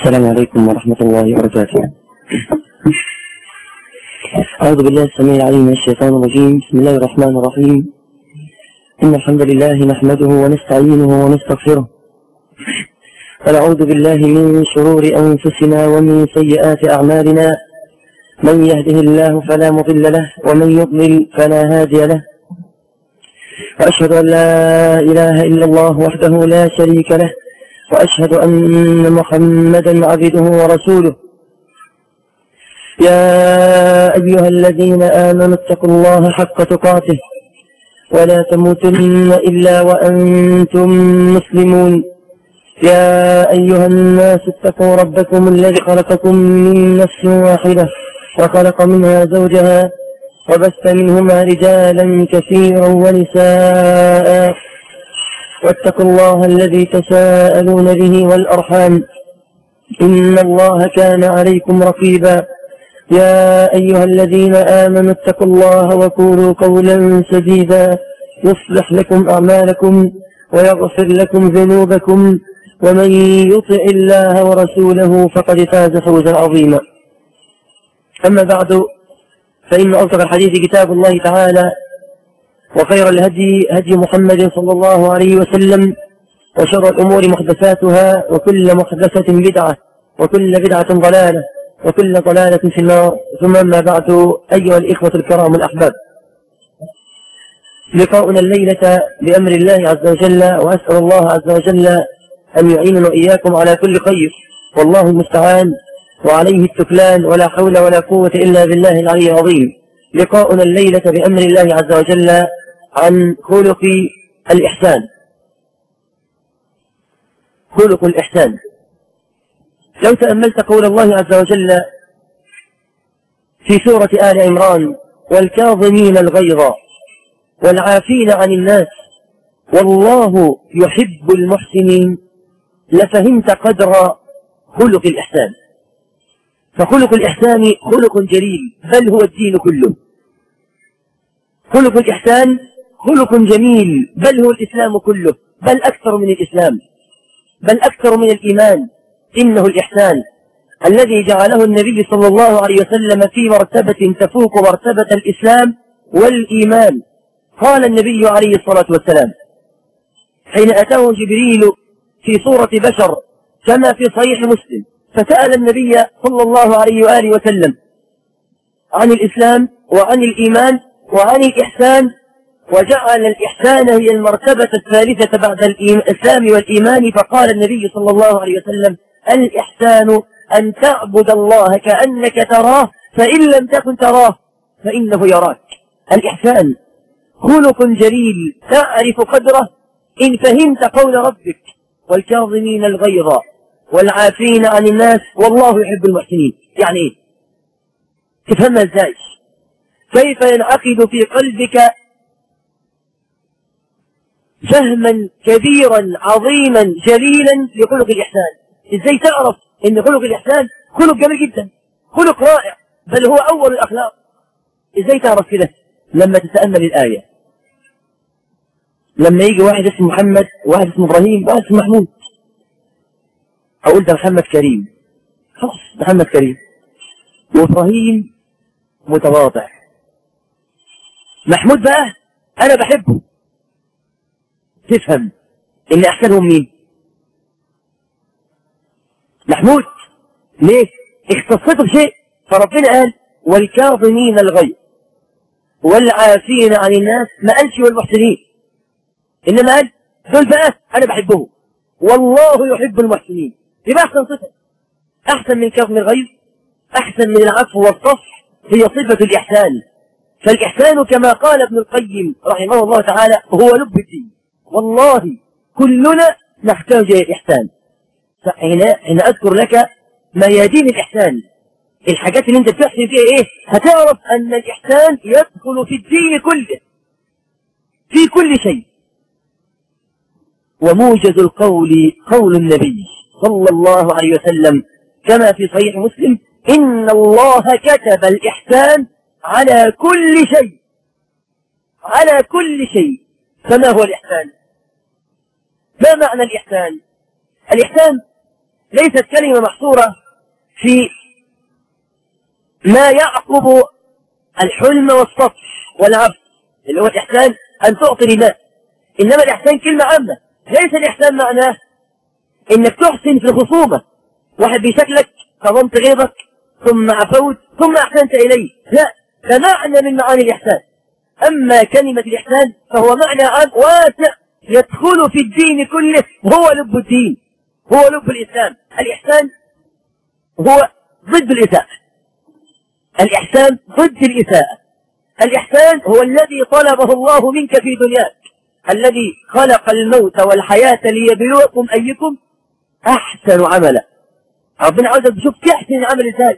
السلام عليكم ورحمة الله وبركاته أعوذ بالله السميع العليم من الشيطان الرجيم بسم الله الرحمن الرحيم إن الحمد لله نحمده ونستعينه ونستغفره ونعوذ بالله من شرور أنفسنا ومن سيئات أعمالنا من يهده الله فلا مضل له ومن يضلل فلا هادي له وأشهد أن لا إله إلا الله وحده لا شريك له وأشهد أن محمدا عبده ورسوله يا أيها الذين آمنوا اتقوا الله حق تقاته ولا تموتن إلا وأنتم مسلمون يا أيها الناس اتقوا ربكم الذي خلقكم من نفس واحدة وخلق منها زوجها وبث منهما رجالا كثيرا ونساء واتقوا الله الذي تساءلون به والأرحام إن الله كان عليكم رقيبا يا أيها الذين آمنوا اتقوا الله وقولوا قولا سديدا يصلح لكم أعمالكم ويغفر لكم ذنوبكم ومن يطع الله ورسوله فقد فاز فوزا عظيما أما بعد فإن أصدق الحديث كتاب الله تعالى وخير الهدي هدي محمد صلى الله عليه وسلم وشر الأمور محدثاتها وكل محدثة بدعة وكل بدعة ضلالة وكل ضلالة في النار ثم أما بعد أيها الإخوة الكرام الأحباب لقاؤنا الليلة بأمر الله عز وجل وأسأل الله عز وجل أن يعيننا وإياكم على كل خير والله المستعان وعليه التكلان ولا حول ولا قوة إلا بالله العلي العظيم لقاؤنا الليلة بأمر الله عز وجل عن خلق الإحسان خلق الإحسان لو تأملت قول الله عز وجل في سورة آل عمران والكاظمين الغيظ والعافين عن الناس والله يحب المحسنين لفهمت قدر خلق الإحسان فخلق الإحسان خلق جليل بل هو الدين كله خلق الإحسان خلق جميل بل هو الإسلام كله بل أكثر من الإسلام بل أكثر من الإيمان إنه الإحسان الذي جعله النبي صلى الله عليه وسلم في مرتبة تفوق مرتبة الإسلام والإيمان قال النبي عليه الصلاة والسلام حين أتاه جبريل في صورة بشر كما في صحيح مسلم فسأل النبي صلى الله عليه وآله وسلم عن الإسلام وعن الإيمان وعن الإحسان وجعل الإحسان هي المرتبة الثالثة بعد الإسلام والإيمان فقال النبي صلى الله عليه وسلم الإحسان أن تعبد الله كأنك تراه فإن لم تكن تراه فإنه يراك الإحسان خلق جليل تعرف قدره إن فهمت قول ربك والكاظمين الغيظ والعافين عن الناس والله يحب المحسنين يعني ايه تفهمها ازاي كيف ينعقد في قلبك فهما كبيرا عظيما جليلا لخلق الإحسان ازاي تعرف ان خلق الإحسان خلق جميل جدا خلق رائع بل هو أول الأخلاق ازاي تعرف كده لما تتأمل الآية لما يجي واحد اسمه محمد وواحد اسمه إبراهيم وواحد اسمه محمود أقول ده محمد كريم خلاص محمد كريم وإبراهيم متواضع محمود بقى أنا بحبه تفهم إن أحسنهم مين محمود ليه اختصته بشيء فربنا قال والكاظمين الغيظ والعافين عن الناس ما قالش والمحسنين إنما قال دول بقى أنا بحبهم والله يحب المحسنين يبقى أحسن صفة أحسن من كظم الغيظ أحسن من العفو والصفح هي صفة الإحسان فالإحسان كما قال ابن القيم رحمه الله تعالى هو لب الدين والله كلنا نحتاج إلى الإحسان هنا هنا أذكر لك ميادين الإحسان الحاجات اللي أنت بتحسن فيها إيه هتعرف أن الإحسان يدخل في الدين كله في كل شيء وموجز القول قول النبي صلى الله عليه وسلم كما في صحيح مسلم إن الله كتب الإحسان على كل شيء على كل شيء فما هو الإحسان ما معنى الإحسان الإحسان ليست كلمة محصورة في ما يعقب الحلم والسطح والعبد اللي هو الإحسان أن تعطي لله إنما الإحسان كلمة عامة ليس الإحسان معناه إنك تحسن في الخصومة واحد بيشكلك كظمت غيظك ثم عفوت ثم أحسنت إليه لا ده معنى من معاني الإحسان أما كلمة الإحسان فهو معنى عام واسع يدخل في الدين كله هو لب الدين هو لب الإسلام الإحسان هو ضد الإساءة الإحسان ضد الإساءة الإحسان هو الذي طلبه الله منك في دنياك الذي خلق الموت والحياة ليبلوكم أيكم أحسن عملا ربنا عاوزك تشوف تحسن عمل ازاي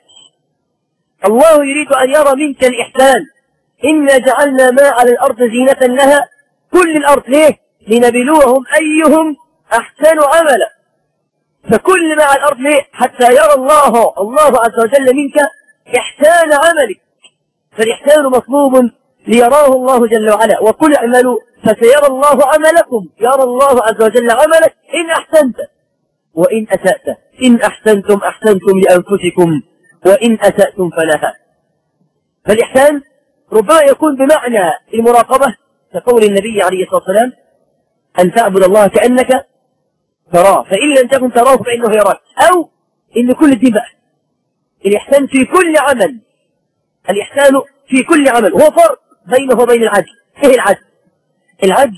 الله يريد أن يرى منك الإحسان إنا جعلنا ما على الأرض زينة لها كل الأرض ليه لنبلوهم أيهم أحسن عملا فكل ما على الأرض ليه حتى يرى الله الله عز وجل منك إحسان عملك فالإحسان مطلوب ليراه الله جل وعلا وقل اعملوا فسيرى الله عملكم يرى الله عز وجل عملك إن أحسنت وإن أسأت إن أحسنتم أحسنتم لأنفسكم وإن أسأتم فلها فالإحسان ربما يكون بمعنى المراقبة كقول النبي عليه الصلاة والسلام أن تعبد الله كأنك تراه فإن لم تكن تراه فإنه يراك أو إن كل الدين بقى الإحسان في كل عمل الإحسان في كل عمل هو فرق بينه وبين العدل إيه العدل العدل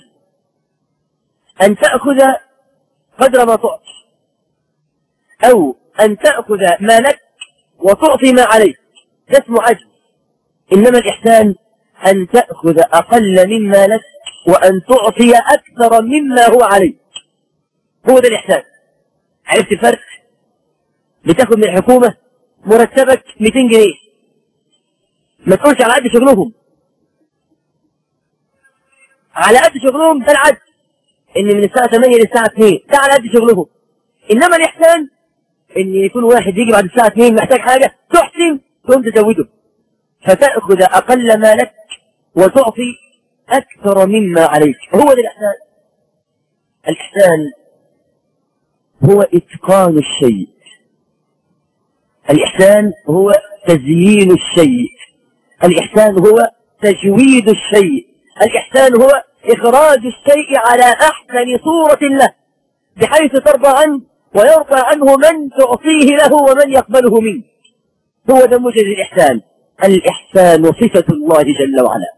أن تأخذ قدر ما تعطي أو أن تأخذ ما لك وتعطي ما عليك ده اسمه عدل إنما الإحسان أن تأخذ أقل مما لك وأن تعطي أكثر مما هو عليك هو ده الإحسان عرفت الفرق بتاخد من الحكومة مرتبك 200 جنيه ما تقولش على قد شغلهم على قد شغلهم ده العدل ان من الساعة 8 للساعة 2 ده على قد شغلهم انما الاحسان ان يكون واحد يجي بعد الساعة 2 محتاج حاجة تحسن تقوم تزوده فتأخذ أقل ما لك وتعطي أكثر مما عليك هو ده الإحسان الإحسان هو إتقان الشيء الإحسان هو تزيين الشيء الإحسان هو تجويد الشيء الإحسان هو إخراج الشيء على أحسن صورة له بحيث ترضى عنه ويرضى عنه من تعطيه له ومن يقبله منه هو ده موجز الإحسان الإحسان صفة الله جل وعلا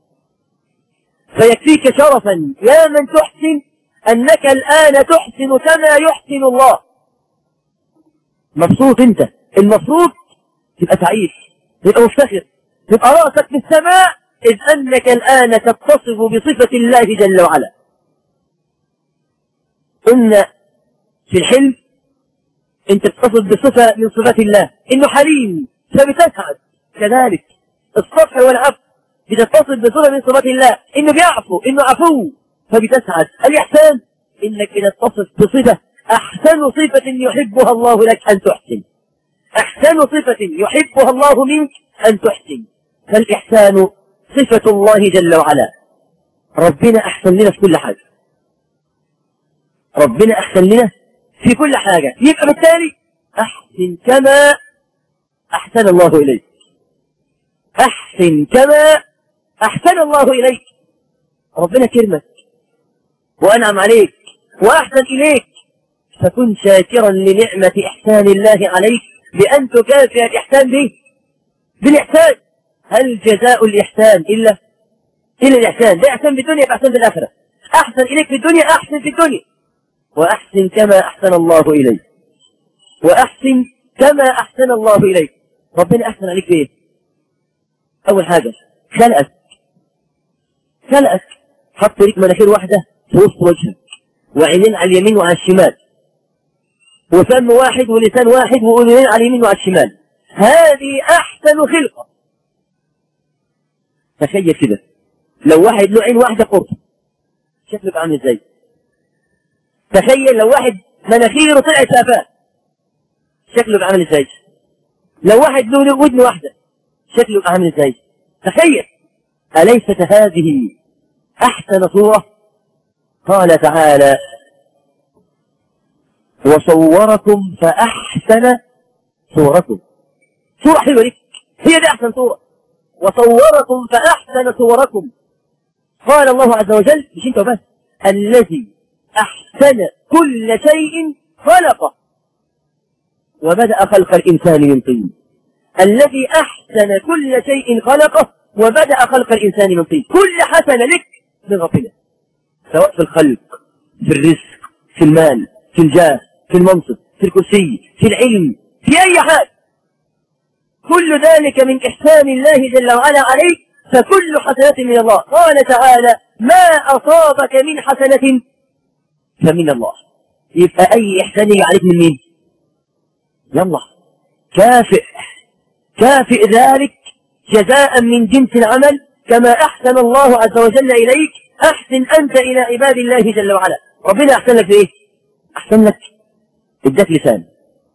فيكفيك شرفا يا من تحسن أنك الآن تحسن كما يحسن الله مبسوط أنت المفروض تبقى سعيد تبقى مفتخر تبقى رأسك في السماء إذ أنك الآن تتصف بصفة الله جل وعلا قلنا في الحلم انت تتصف بصفة من صفات الله انه حليم فبتسعد كذلك الصفح والعفو بتتصف بصفة من صفات الله انه بيعفو انه عفو فبتسعد الإحسان انك اذا تتصف بصفة احسن صفة يحبها الله لك ان تحسن احسن صفة يحبها الله منك ان تحسن فالإحسان صفة الله جل وعلا ربنا أحسن لنا في كل حاجة ربنا أحسن لنا في كل حاجة يبقى بالتالي أحسن كما أحسن الله إليك أحسن كما أحسن الله إليك ربنا كرمك وأنعم عليك وأحسن إليك فكن شاكرا لنعمة إحسان الله عليك بأن تكافئ الإحسان به بالإحسان هل جزاء الإحسان إلا إلا الإحسان ده إحسان في الدنيا فأحسن في الآخرة أحسن إليك في الدنيا أحسن في الدنيا وأحسن كما أحسن الله إليك وأحسن كما أحسن الله إليك ربنا أحسن عليك بإيه أول حاجة خلقك خلقك حط لك مناخير واحدة في وسط وجهك وعينين على اليمين وعلى الشمال وفم واحد ولسان واحد وأذنين على اليمين وعلى الشمال هذه أحسن خلقة تخيل كده لو واحد له عين واحدة قرب شكله عامل ازاي تخيل لو واحد مناخيره طلعت سافات شكله عامل ازاي لو واحد له ودن واحدة شكله عامل ازاي تخيل أليست هذه أحسن صورة قال تعالى وصوركم فأحسن صوركم صورة حلوة لك هي دي أحسن صورة وصوركم فأحسن صوركم قال الله عز وجل مش انت بس الذي أحسن كل شيء خلقه وبدأ خلق الإنسان من طين الذي أحسن كل شيء خلقه وبدأ خلق الإنسان من طين كل حسنة لك من ربنا سواء في الخلق في الرزق في المال في الجاه في المنصب في الكرسي في العلم في أي حال كل ذلك من إحسان الله جل وعلا عليك فكل حسنة من الله قال تعالى ما أصابك من حسنة فمن الله يبقى أي إحسان يجي عليك من مين يلا كافئ كافئ ذلك جزاء من جنس العمل كما أحسن الله عز وجل إليك أحسن أنت إلى عباد الله جل وعلا ربنا أحسن لك بإيه أحسن لك اداك لسان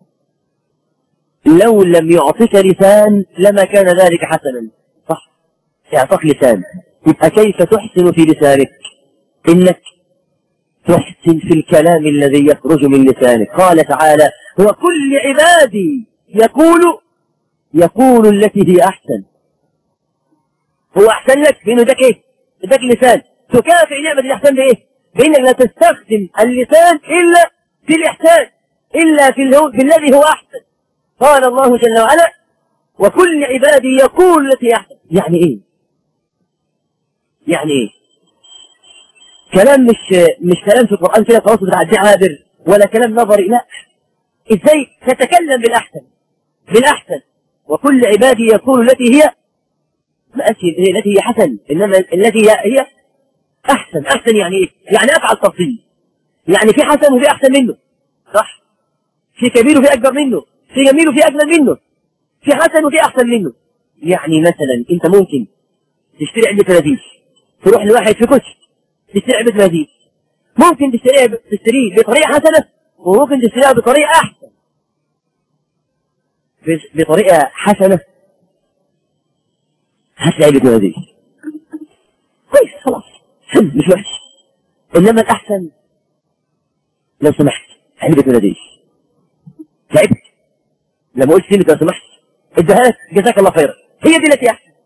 لو لم يعطيك لسان لما كان ذلك حسنا صح يعطيك لسان يبقى كيف تحسن في لسانك إنك تحسن في الكلام الذي يخرج من لسانك قال تعالى وكل عبادي يقول يقول التي هي أحسن هو أحسن لك بأنه اداك إيه اداك لسان تكافئ نعمة الإحسان بإيه بأنك لا تستخدم اللسان إلا في الإحسان إلا في, الهو... في الذي هو أحسن قال الله جل وعلا وكل عبادي يقول التي أحسن يعني إيه يعني إيه كلام مش مش كلام في القرآن كده خلاص بتاع عابر ولا كلام نظري لا ازاي تتكلم بالأحسن بالأحسن وكل عبادي يقول التي هي ما التي هي حسن إنما التي هي, هي أحسن أحسن يعني إيه يعني أفعل تفصيل يعني في حسن وفي أحسن منه صح في كبير وفي أكبر منه في جميل وفي أجمل منه في حسن وفي أحسن منه يعني مثلا أنت ممكن تشتري علبة مناديل تروح لواحد في كشك تشتري علبة مناديل ممكن تشتريها تشتريه بطريقة حسنة وممكن تشتريها بطريقة أحسن بطريقة حسنة هات لي علبة مناديل كويس خلاص حلو مش وحش إنما الأحسن لو سمحت علبة مناديل تعبت لما قلت كلمة لو سمحت اديها لك جزاك الله خيرا هي دي التي احسن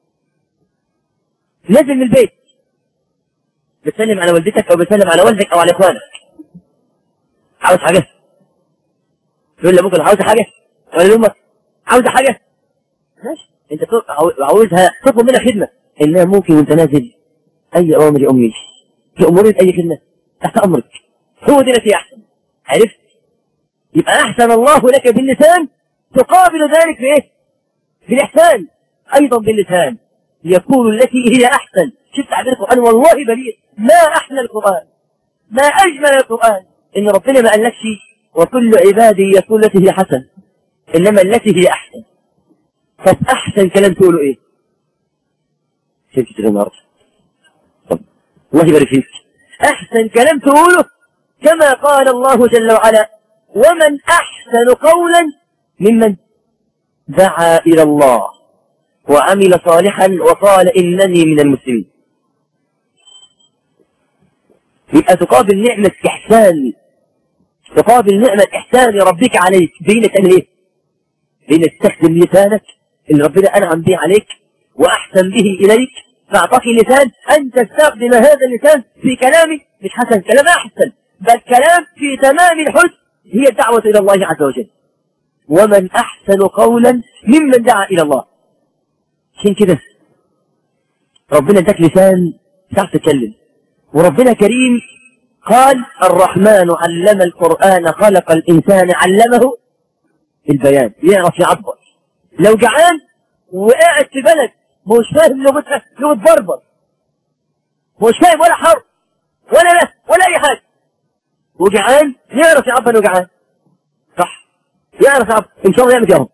نازل من البيت بتسلم على والدتك او بتسلم على والدك او على اخوانك عاوز حاجه تقول لابوك عاوز حاجه ولا لامك عاوز حاجه ماشي انت عاوزها تطلب منها خدمه انها ممكن وانت نازل اي اوامر امي في امور اي خدمه تحت امرك هو دي التي احسن عرفت يبقى احسن الله لك باللسان تقابل ذلك بايه بالاحسان ايضا باللسان يقول التي هي احسن شفت تعبير القران والله بليغ ما احلى القران ما اجمل القران ان ربنا ما قالكش وكل عبادي يقول التي هي حسن انما التي هي احسن طب احسن كلام تقوله ايه شفت كده النهارده طب الله يبارك فيك احسن كلام تقوله كما قال الله جل وعلا ومن احسن قولا ممن دعا إلى الله وعمل صالحا وقال إنني من المسلمين يبقى تقابل نعمة إحسان تقابل نعمة إحسان ربك عليك بينك تعمل إيه؟ بينك تستخدم لسانك اللي ربنا أنعم به عليك وأحسن به إليك فأعطاك لسان أن تستخدم هذا اللسان في كلامك مش حسن كلام أحسن بل كلام في تمام الحسن هي الدعوة إلى الله عز وجل ومن أحسن قولا ممن دعا إلى الله عشان كده ربنا اداك لسان تعرف تتكلم وربنا كريم قال الرحمن علم القرآن خلق الإنسان علمه البيان يعرف يعبر لو جعان وقاعد في بلد مش فاهم لغتها لغة بربر مش فاهم ولا حرف ولا لا ولا أي حاجة وجعان يعرف يعبر انه جعان صح يعرف يعبر ان شاء الله يعمل يا رب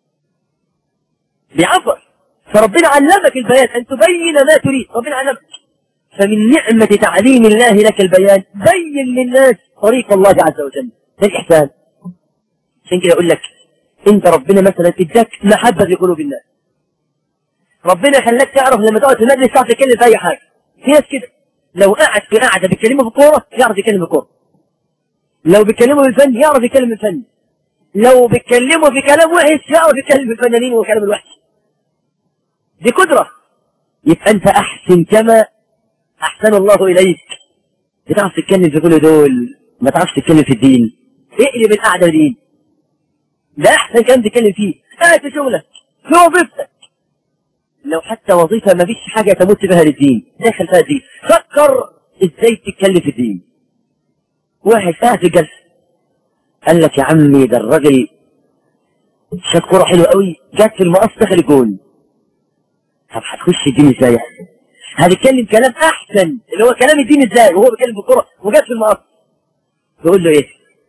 بيعبر فربنا علمك البيان ان تبين ما تريد ربنا علمك فمن نعمة تعليم الله لك البيان بين للناس طريق الله عز وجل ده الإحسان عشان كده أقول لك أنت ربنا مثلا اداك محبة في قلوب الناس ربنا خلاك تعرف لما تقعد في المجلس تعرف تتكلم في أي حاجة في ناس كده لو قعد في قعدة بيتكلموا في الكورة يعرف يتكلم في الكورة لو بيتكلموا بالفن يعرف يتكلم بالفن لو بيتكلموا في كلام وحش يعرف يتكلم في الفنانين والكلام الوحش دي قدرة يبقى أنت أحسن كما أحسن الله إليك بتعرف تتكلم في كل دول ما تعرفش تتكلم في الدين اقلب القعدة دين ده أحسن كلام تتكلم فيه قاعد في شغلك في وظيفتك لو حتى وظيفة ما فيش حاجة تمت بها للدين داخل فيها الدين فكر ازاي تتكلم في الدين واحد قاعد في الجلسة قال لك يا عمي ده الراجل شاف كورة حلوة قوي جت في المقص دخل الجول طب هتخش الدين ازاي هنتكلم كلام احسن اللي هو كلام الدين ازاي وهو بيتكلم بالكرة وجت في المقص تقول له ايه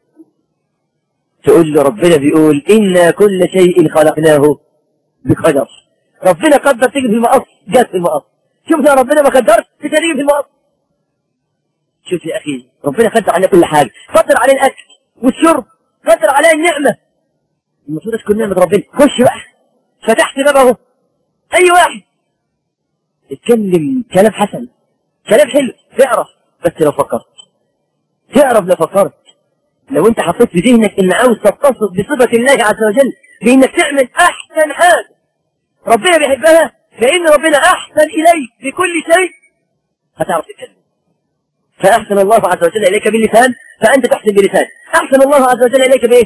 تقول له ربنا بيقول إنا كل شيء خلقناه بقدر ربنا قدر تيجي في المقص جت في المقص شوف يا ربنا ما قدرش تيجي في المقص شوف يا أخي ربنا قدر علينا كل حاجة قدر علينا الأكل والشرب قدر علينا النعمة المفروض تكون نعمة ربنا خش بقى فتحت باب اهو أي واحد اتكلم كلام حسن كلام حلو تعرف بس لو فكرت تعرف لو فكرت لو انت حطيت في ذهنك ان عاوز تتصف بصفة الله عز وجل بانك تعمل احسن حاجة ربنا بيحبها فان ربنا احسن اليك بكل شيء هتعرف تتكلم فاحسن الله عز وجل اليك باللسان فانت تحسن بلسان احسن الله عز وجل اليك بايه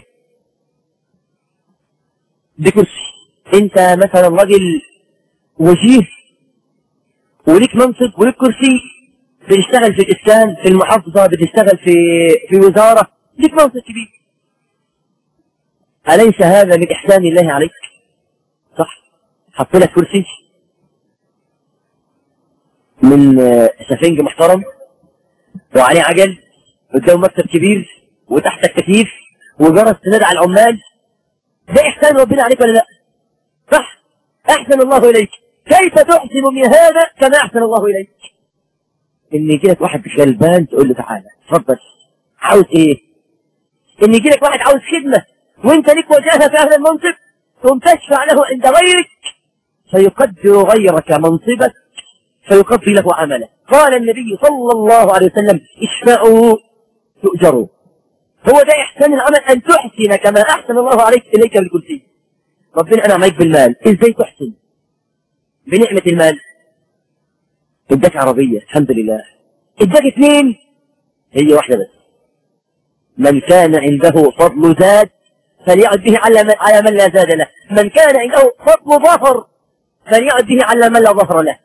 بكرسي انت مثلا راجل وجيه وليك منصب وليك كرسي بتشتغل في الاسكان في المحافظة بتشتغل في في وزارة ليك منصب كبير أليس هذا من إحسان الله عليك صح حط لك كرسي من سفنج محترم وعليه عجل قدام مكتب كبير وتحتك تكييف وجرس تنادى على العمال ده إحسان ربنا عليك ولا لا صح أحسن الله إليك كيف تحسن من هذا كما أحسن الله إليك إن يجي لك واحد غلبان تقول له تعالى اتفضل عاوز إيه إن يجي لك واحد عاوز خدمة وأنت ليك وجاهة في هذا المنصب ثم تشفع له عند غيرك فيقدر غيرك منصبك فيقضي له عمله قال النبي صلى الله عليه وسلم اشفعوا تؤجروا هو ده إحسان العمل أن تحسن كما أحسن الله عليك إليك بالكرسي ربنا أنا عليك بالمال إزاي تحسن بنعمة المال اداك عربية الحمد لله اداك اثنين هي واحدة بس من كان عنده فضل زاد فليعد به على من, على من لا زاد له من كان عنده فضل ظهر فليعد به على من لا ظهر له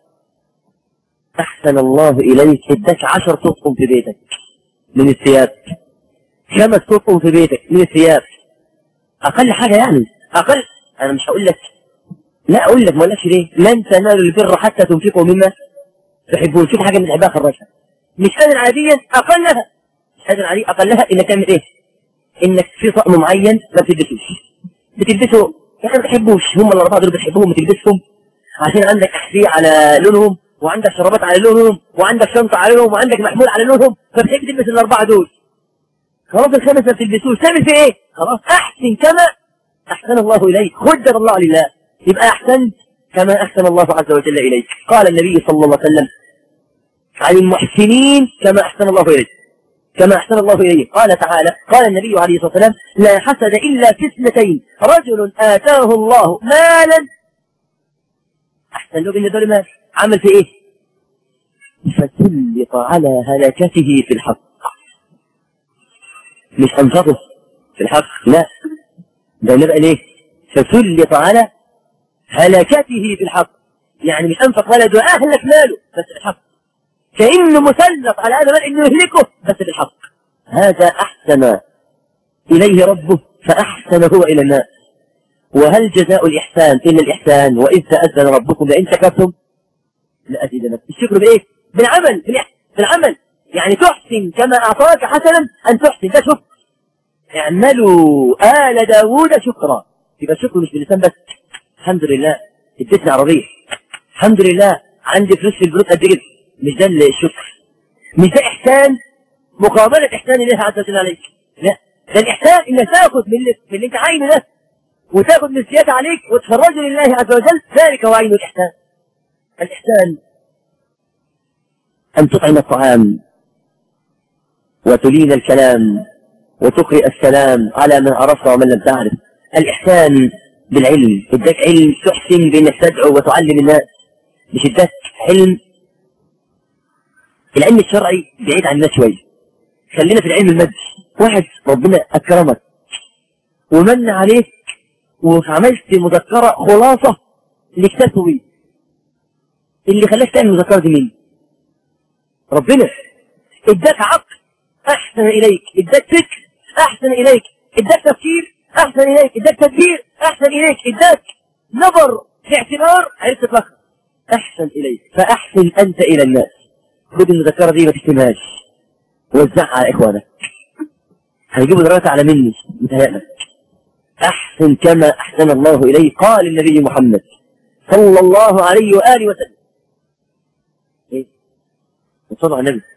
أحسن الله إليك اداك عشر تطقم في بيتك من الثياب خمس تطقم في بيتك من الثياب أقل حاجة يعني أقل أنا مش هقول لك لا أقول لك ما أقولكش ليه لن تنالوا البر حتى تنفقوا مما تحبون شوف حاجة من العباء خرجها مش قادر عاديا أقلها مش قادر عاديا أقلها إنك تعمل إيه إنك في طقم معين ما بتلبسوش بتلبسه يعني ما بتحبوش هم الأربعة دول بتحبهم بتلبسهم عشان عندك أحذية على لونهم وعندك شرابات على لونهم وعندك شنطة على لونهم وعندك محمول على لونهم فبتحب تلبس الأربعة دول خلاص الخمس ما بتلبسوش تعمل في إيه خلاص أحسن كما أحسن الله إليك خدر الله لله يبقى أحسنت كما أحسن الله عز وجل إليك قال النبي صلى الله عليه وسلم عن المحسنين كما أحسن الله إليك كما أحسن الله إليه قال تعالى قال النبي عليه الصلاة والسلام لا حسد إلا في اثنتين رجل آتاه الله مالا أحسن له بالنسبة مال عمل في إيه فسلط على هلكته في الحق مش أنفقه في الحق لا ده نبقى ليه فسلط على هلكته في الحق يعني مش أنفق ولد وأهلك ماله بس الحق كأنه مسلط على هذا المال إنه يهلكه بس بالحق هذا أحسن إليه ربه فأحسن هو إلى الناس وهل جزاء الإحسان إلا الإحسان وإذ تأذن ربكم لئن شكرتم لأزيدنكم الشكر بإيه؟ بالعمل بالعمل يعني تحسن كما أعطاك حسنا أن تحسن ده شكر اعملوا آل داوود شكرا يبقى الشكر مش باللسان بس الحمد لله اديتني عربية الحمد لله عندي فلوس في البنوك قد كده مش ده الشكر مش ده إحسان مقابلة إحسان الله عز وجل عليك لا ده الإحسان إنك تاخذ من اللي, من اللي أنت عاينه ده وتاخذ من الزيادة عليك وتخرجه لله عز وجل ذلك هو عين الإحسان الإحسان أن تطعم الطعام وتلين الكلام وتقرئ السلام على من عرفت ومن لم تعرف الإحسان بالعلم اداك علم تحسن بانك تدعو وتعلم الناس مش اداك علم العلم الشرعي بعيد عن الناس شويه خلينا في العلم المادي واحد ربنا اكرمك ومن عليك وعملت مذكره خلاصه لكتاب طويل اللي خلاك تعمل المذكره دي مين؟ ربنا اداك عقل احسن اليك اداك فكر احسن اليك اداك تفكير احسن اليك اداك تدبير احسن اليك اداك نظر في اعتبار عرفت تفكر احسن اليك فاحسن انت الى الناس خد المذكره دي ما تكتمهاش وزعها على اخوانك هيجيبوا درجات على مني متهيألك احسن كما احسن الله اليه قال النبي محمد صلى الله عليه واله وسلم ايه وصلوا على النبي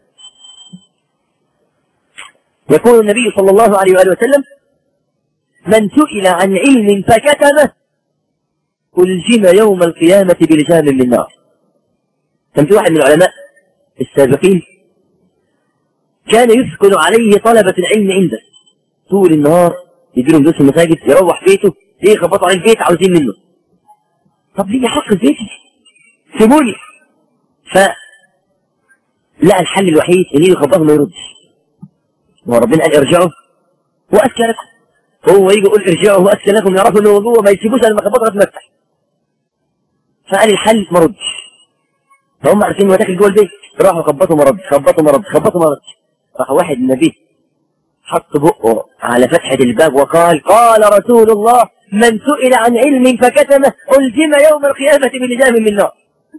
يقول النبي صلى الله عليه واله وسلم من سئل عن علم فكتمه ألجم يوم القيامة بلجام من نار كان في واحد من العلماء السابقين كان يثقل عليه طلبة العلم عنده طول النهار يجي لهم دروس المساجد يروح بيته ليه يخبطوا على البيت عاوزين منه طب ليه حق في بيتي سيبوني ف لقى الحل الوحيد ان يخبطوا ما يردش وربنا قال ارجعوا وأذكى لكم هو يجي يقول ارجعوا وأذكى لكم يعرفوا انه هو جوه ما يسيبوش لما خبطوا تمسح فقال الحل ما ردش فهم عارفين هو داخل جوه البيت راحوا خبطوا ما ردش خبطوا ما ردش خبطوا ما ردش راح واحد من النبي حط بقه على فتحة الباب وقال قال رسول الله من سئل عن علم فكتمه ألزم يوم القيامة بلجام من نار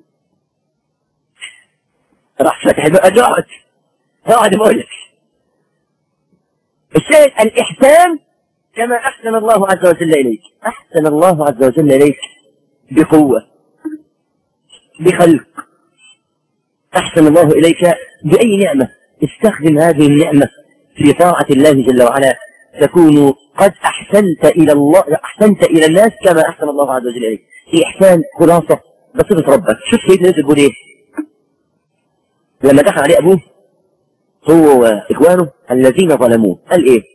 راح فتح الباب قال له اقعد اقعد بقول لك الشاهد الإحسان كما أحسن الله عز وجل إليك أحسن الله عز وجل إليك بقوة بخلق أحسن الله إليك بأي نعمة استخدم هذه النعمة في طاعة الله جل وعلا تكون قد أحسنت إلى الله أحسنت إلى الناس كما أحسن الله عز وجل إليك في إحسان خلاصة بصفة ربك شوف سيدنا يوسف بيقول إيه لما دخل عليه أبوه هو وإخوانه الذين ظلموه قال إيه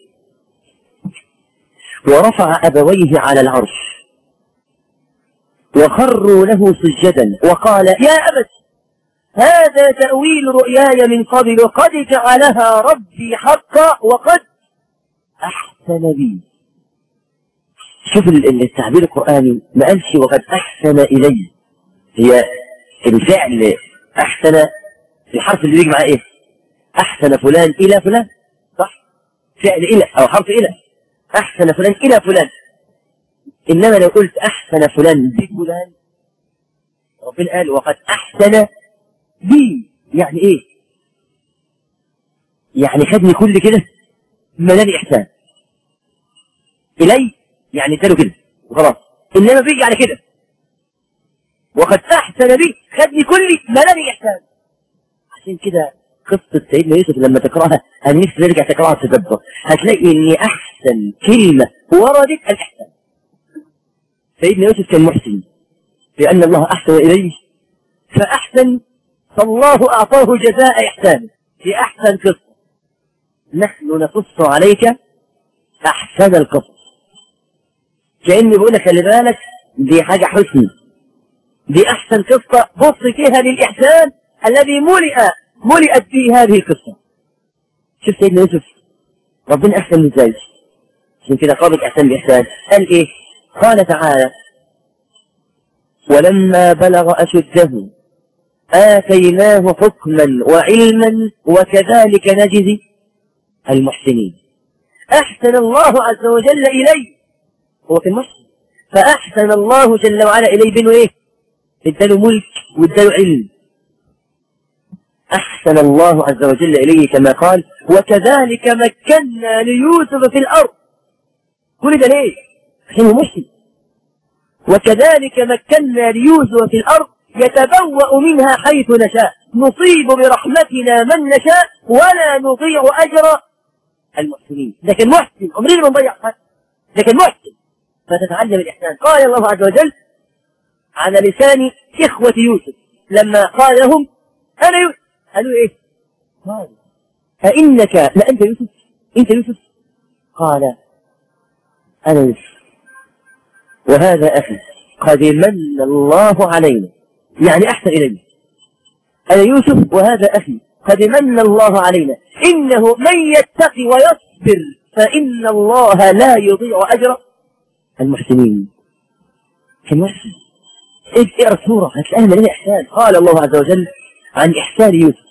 ورفع أبويه على العرش وخروا له سجدا وقال يا أبت هذا تأويل رؤياي من قبل قد جعلها ربي حقا وقد أحسن بي شوف التعبير القرآني ما قالش وقد أحسن إلي هي الفعل أحسن الحرف اللي بيجي معاه إيه أحسن فلان إلى فلان صح فعل إلى أو حرف إلى أحسن فلان إلى فلان إنما لو قلت أحسن فلان بفلان ربنا قال وقد أحسن بي يعني إيه يعني خدني كل كده ملاني إحسان إلي يعني اداله كده وخلاص إنما بيجي على كده وقد أحسن بي خدني كل ملاني إحسان عشان كده قصة سيدنا يوسف لما تقرأها أنا نفسي ترجع تقرأها تدبر هتلاقي إن أحسن كلمة وردت الإحسان سيدنا يوسف كان محسن لأن الله أحسن إليه فأحسن فالله أعطاه جزاء إحسانه في أحسن قصة نحن نقص عليك أحسن القصص كأني بقول لك خلي بالك دي حاجة حسن دي أحسن قصة بص فيها للإحسان الذي ملئ ملئت به هذه القصة شوف سيدنا يوسف ربنا أحسن من ازاي عشان كده قابل أحسن بإحسان قال إيه قال تعالى ولما بلغ أشده آتيناه حكما وعلما وكذلك نجزي المحسنين أحسن الله عز وجل إليه هو كان محسن فأحسن الله جل وعلا إليه بينه إيه اداله ملك واداله علم أحسن الله عز وجل إليه كما قال وكذلك مكنا ليوسف في الأرض كل ده ليه؟ عشان هو مسلم وكذلك مكنا ليوسف في الأرض يتبوأ منها حيث نشاء نصيب برحمتنا من نشاء ولا نضيع أجر المحسنين ده كان محسن عمرنا ما نضيع حد ده كان محسن فتتعلم الإحسان قال الله عز وجل على لسان إخوة يوسف لما قال لهم أنا يوسف قالوا إيه؟ قال أئنك لأنت يوسف؟ أنت يوسف؟ قال أنا يوسف وهذا أخي قد من الله علينا يعني أحسن إلينا أنا يوسف وهذا أخي قد من الله علينا إنه من يتقي ويصبر فإن الله لا يضيع أجر المحسنين كان محسن اقرا السورة هتلاقيها مليانة إحسان قال الله عز وجل عن إحسان يوسف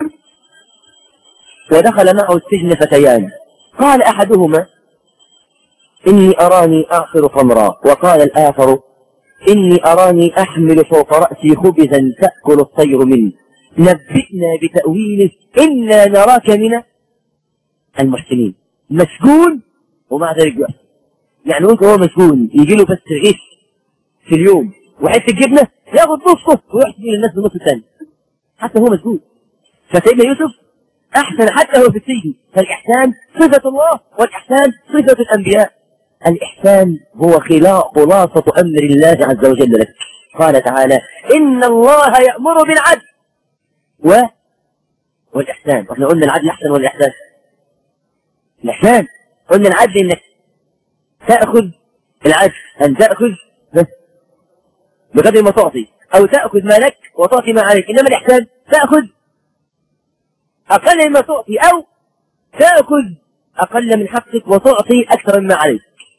ودخل معه السجن فتيان قال أحدهما إني أراني أعصر خمرا وقال الآخر إني أراني أحمل فوق رأسي خبزا تأكل الطير منه نبئنا بتأويله إنا نراك من المحسنين مسجون ومع ذلك يحسن يعني ممكن هو مسجون يجي له بس رغيف في اليوم وحته جبنه ياخد نصه ويحسن للناس بالنص الثاني حتى هو مسجون فسيدنا يوسف احسن حتى هو في السجن فالاحسان صفه الله والاحسان صفه الانبياء الإحسان هو خلاصة أمر الله عز وجل لك قال تعالى إن الله يأمر بالعدل و والإحسان احنا قلنا العدل أحسن ولا الإحسان الإحسان قلنا العدل إنك تأخذ العدل أن تأخذ بقدر ما تعطي أو تأخذ ما لك وتعطي ما عليك إنما الإحسان تأخذ أقل مما تعطي أو تأخذ أقل من حقك وتعطي أكثر مما عليك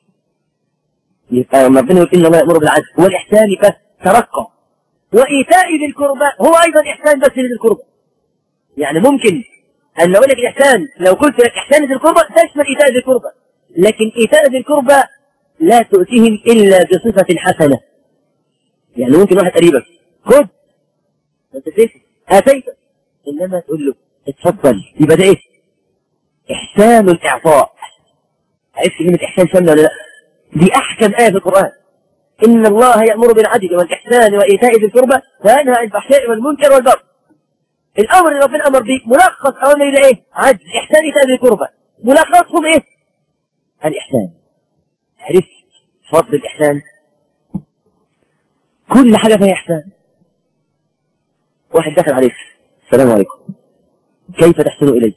يبقى ربنا يقول إن الله يأمر بالعدل والإحسان يبقى ترقى وإيتاء ذي القربى هو أيضا إحسان بس لذي القربى يعني ممكن أن نقول لك الإحسان لو قلت لك إحسان ذي القربى تشمل إيتاء ذي القربى لكن إيتاء ذي القربى لا تؤتيهم إلا بصفة حسنة يعني ممكن واحد قريبك خذ أنت كيف آتيت إنما تقول له اتفضل يبقى ده إيه؟ إحسان الإعطاء عرفت كلمة إحسان شاملة ولا لا؟ دي أحكم آية في القرآن إن الله يأمر بالعدل والإحسان وإيتاء ذي القربى وينهى عن الفحشاء والمنكر والبغي الأمر اللي ربنا أمر به ملخص أوامر إلى إيه؟ عدل إحسان إيتاء ذي القربى ملخصهم إيه؟ الإحسان عرفت فضل الإحسان كل حاجة فيها إحسان واحد دخل عليك السلام عليكم كيف تحسن إلي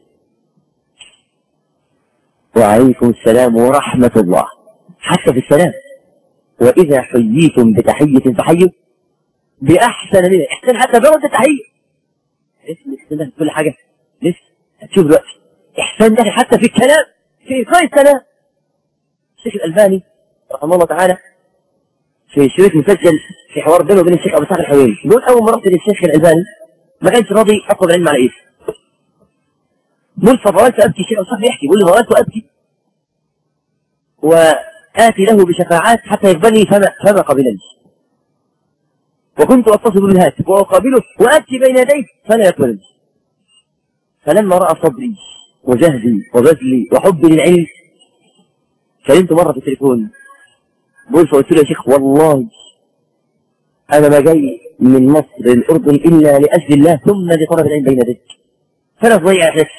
وعليكم السلام ورحمة الله حتى في السلام وإذا حييتم بتحية فحيوا بأحسن منها إحسان حتى برد التحية اسم الإحسان كل حاجة لسه هتشوف دلوقتي إحسان ده حتى في الكلام في إلقاء السلام الشيخ الألباني رحمه الله تعالى في شريط مسجل في حوار بينه وبين الشيخ أبو سعد الحويني يقول أول ما رحت للشيخ الألباني ما كانش راضي أطلب العلم على إيه قلت فضلت أبكي الشيخ أبو سعد يحكي يقول لي ضللت أبكي وآتي له بشفاعات حتى يقبلني فما, فما قبلني وكنت أتصل بالهاتف وأقابله وأبكي بين يديه فلا يقبلني فلما رأى صبري وجهدي وبذلي وحبي للعلم كلمت مرة في التليفون بقول فقلت له يا شيخ والله أنا ما جاي من مصر للأردن إلا لأجل الله ثم لطلب العلم بين يديك فأنا ضيع أحس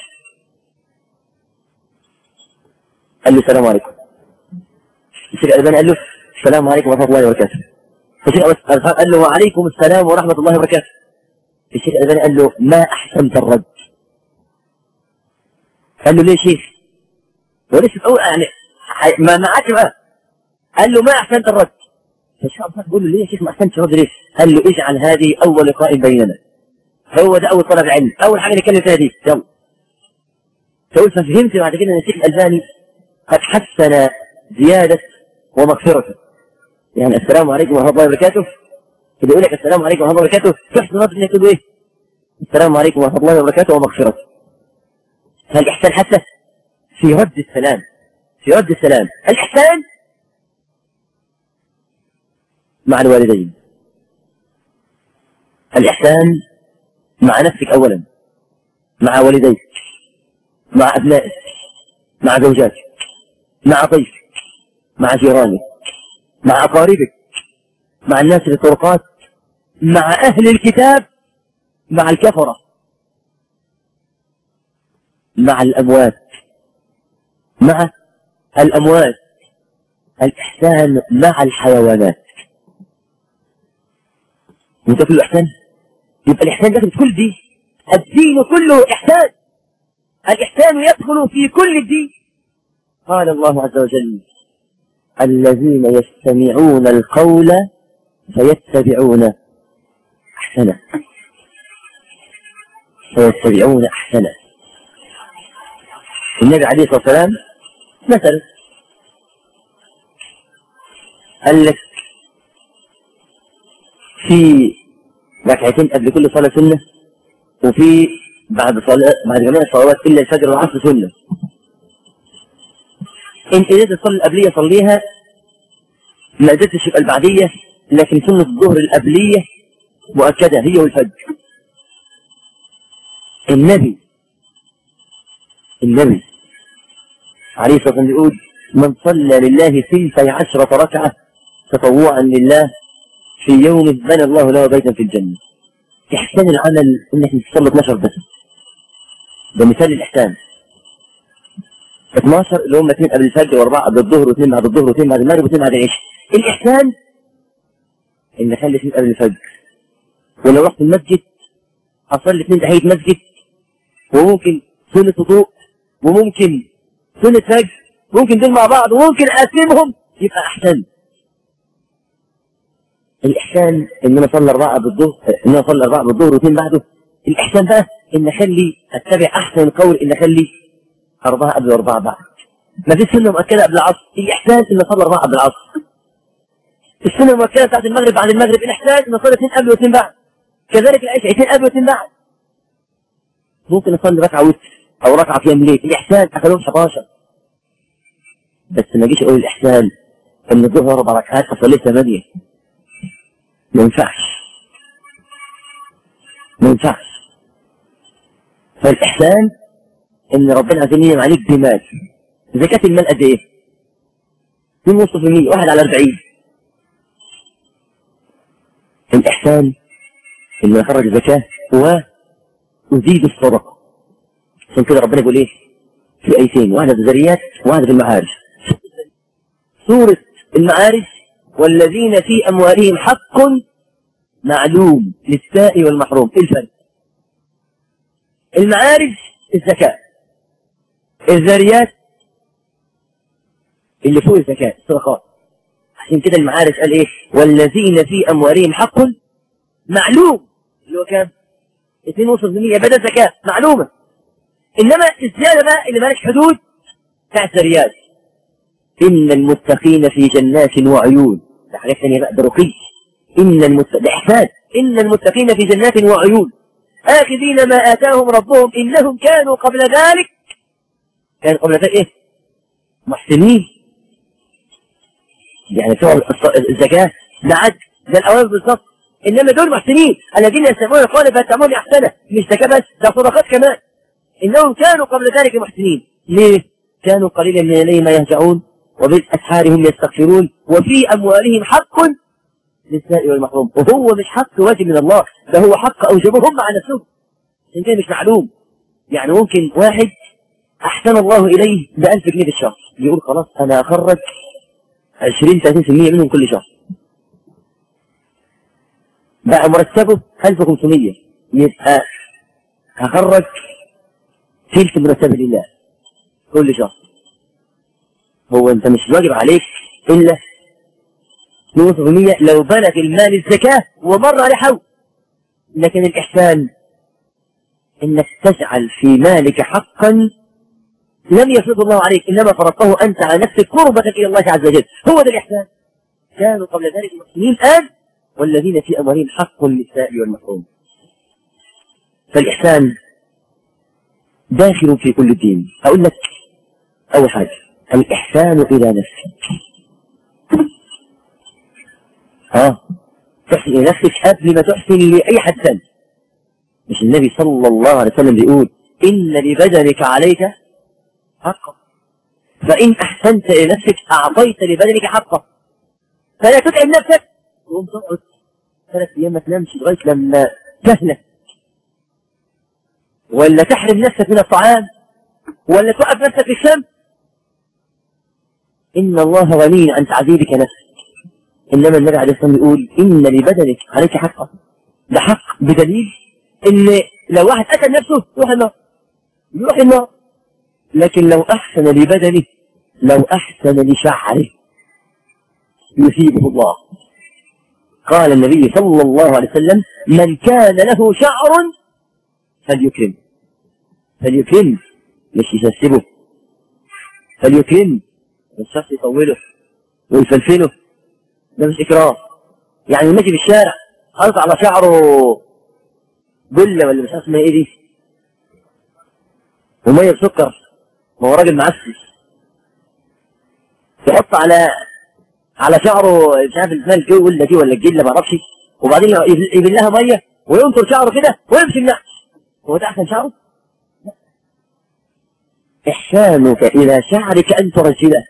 قال له السلام عليكم الشيخ الألباني قال له السلام عليكم ورحمة الله وبركاته الشيخ قال له وعليكم السلام ورحمة الله وبركاته الشيخ الألباني قال له ما أحسنت الرد قال له ليه شيخ ولسه تقول يعني ما ما عادش بقى قال له ما أحسنت الرد فالشيخ أبو بيقول له ليه يا شيخ ما أحسنتش الرد ليه قال له اجعل هذه أول لقاء بيننا هو ده أول طلب علم أول حاجة نتكلم فيها دي يلا تقول ففهمت بعد كده ان الشيخ الألباني قد حسن زيادة ومغفرة يعني السلام عليكم ورحمة الله وبركاته اللي يقول لك السلام عليكم ورحمة الله وبركاته تحسن نظر انك تقول ايه السلام عليكم ورحمة الله وبركاته ومغفرة فالإحسان حتى في رد السلام في رد السلام الإحسان مع الوالدين الإحسان مع نفسك أولا مع والديك مع أبنائك مع زوجاتك مع ضيفك مع جيرانك مع أقاربك مع الناس في الطرقات مع أهل الكتاب مع الكفرة مع الأموات مع الأموات الإحسان مع الحيوانات انت كله إحسان يبقى الإحسان داخل في كل دي الدين كله إحسان الإحسان يدخل في كل الدين قال الله عز وجل الذين يستمعون القول فيتبعون أحسنه فيتبعون أحسنه النبي عليه الصلاة والسلام مثل قال لك في ركعتين قبل كل صلاة سنة وفي بعد صلاة بعد جميع الصلوات إلا الفجر والعصر سنة إن قدرت تصلي القبلية صليها ما قدرتش يبقى البعدية لكن سنة الظهر القبلية مؤكدة هي والفجر النبي النبي عليه الصلاة والسلام يقول من صلى لله ثلثي عشرة ركعة تطوعا لله في يوم بنى الله له بيتا في الجنة إحسان العمل إنك تصلي 12 بس ده مثال الإحسان 12 اللي هم اثنين قبل الفجر واربعه قبل الظهر واثنين بعد الظهر واثنين بعد المغرب واثنين بعد العشاء الإحسان إن أخلي اثنين قبل الفجر ولو رحت المسجد أصلي اثنين تحية مسجد وممكن سنة وضوء وممكن سنة فجر ممكن دول مع بعض وممكن أقسمهم يبقى أحسن الإحسان إن أنا أصلي أربعة بالظهر إن أنا أصلي أربعة بالظهر واثنين بعده الإحسان بقى إن أخلي أتبع أحسن القول إن أخلي أربعة قبل وأربعة بعد ما فيش سنة مؤكدة قبل العصر الإحسان إن أصلي أربعة قبل العصر السنة المؤكدة بتاعت المغرب بعد المغرب الإحسان إن أصلي اثنين قبل واثنين بعد كذلك العشاء اثنين قبل واثنين بعد ممكن أصلي ركعة وتر أو ركعة في يوم الليل الإحسان أخليهم 11 بس ما جيش أقول الإحسان إن الظهر أربع ركعات أصلي ثمانية ما ينفعش ما ينفعش فالإحسان إن ربنا عايزين ينعم عليك بمال زكاة المال قد إيه؟ 2.5% واحد على 40 الإحسان إن أخرج زكاة وأزيد الصدقة عشان كده ربنا يقول إيه؟ في آيتين واحدة في الذريات وواحدة في المعارج سورة المعارج والذين في أموالهم حق معلوم للسائل والمحروم إيه الفرق؟ المعارج الزكاة الذريات اللي فوق الزكاة الصدقات عشان كده المعارج قال ايه والذين في اموالهم حق معلوم اللي هو كام 2.5% بدل زكاة معلومة انما الزيادة بقى اللي مالك حدود بتاعت الذريات ان المتقين في جنات وعيون ده حاجات ثانية بقى ده رقي ان المت... ده احسان ان المتقين في جنات وعيون آخذين ما آتاهم ربهم إنهم كانوا قبل ذلك كانوا قبل ذلك إيه محسنين يعني بتوع الزكاة ده عد ده الأوامر بالظبط إنما دول محسنين الذين يستمعون القول فيتبعون أحسنه مش زكاة بس ده صدقات كمان إنهم كانوا قبل ذلك محسنين ليه؟ كانوا قليلا من الليل ما يهجعون وبالأسحار هم يستغفرون وفي أموالهم حق للسائل والمحروم وهو مش حق واجب من الله ده هو حق أوجبه هم على نفسهم عشان كده مش معلوم يعني ممكن واحد أحسن الله إليه ب 1000 جنيه في الشهر يقول خلاص أنا أخرج 20 30% منهم كل شهر بقى مرتبه 1500 يبقى هخرج تلت مرتبه لله كل شهر هو انت مش واجب عليك الا 2% لو بلغ المال الزكاة ومر عليه حول لكن الإحسان إنك تجعل في مالك حقا لم يفرض الله عليك إنما فرضته أنت على نفسك قربة إلى الله عز وجل هو ده الإحسان كانوا قبل ذلك المسلمين الآن والذين في أمرهم حق للسائل والمحروم فالإحسان داخل في كل الدين أقول لك أول حاجة الإحسان إلى نفسك ها تحسن إلى نفسك قبل ما تحسن لأي حد ثاني مش النبي صلى الله عليه وسلم بيقول إن لبدنك عليك حقا فإن أحسنت إلى نفسك أعطيت لبدنك حقا فلا تتعب نفسك تقوم تقعد ثلاث أيام ما تنامش لغاية لما تهلك ولا تحرم نفسك من الطعام ولا توقف نفسك في الشمس إن الله غني عن تعذيبك نفسك إنما النبي عليه الصلاة والسلام يقول إن لبدنك عليك حقا ده حق بدليل إن لو واحد قتل نفسه يروح النار يروح النار لكن لو أحسن لبدنه لو أحسن لشعره يثيبه الله قال النبي صلى الله عليه وسلم من كان له شعر فليكرم فليكرم مش يسسبه فليكرم الشخص يطوله ويفلفله ده مش إكرام يعني ماشي في الشارع حاطط على شعره بلة ولا مش عارف اسمها ايه دي ومية بسكر ما هو راجل معسل يحط على على شعره مش عارف اسمها الجو ولا دي ولا الجله ما اعرفش وبعدين يبل لها ميه وينطر شعره كده ويمشي النعش هو ده احسن شعره؟ لا. احسانك الى شعرك ان ترجله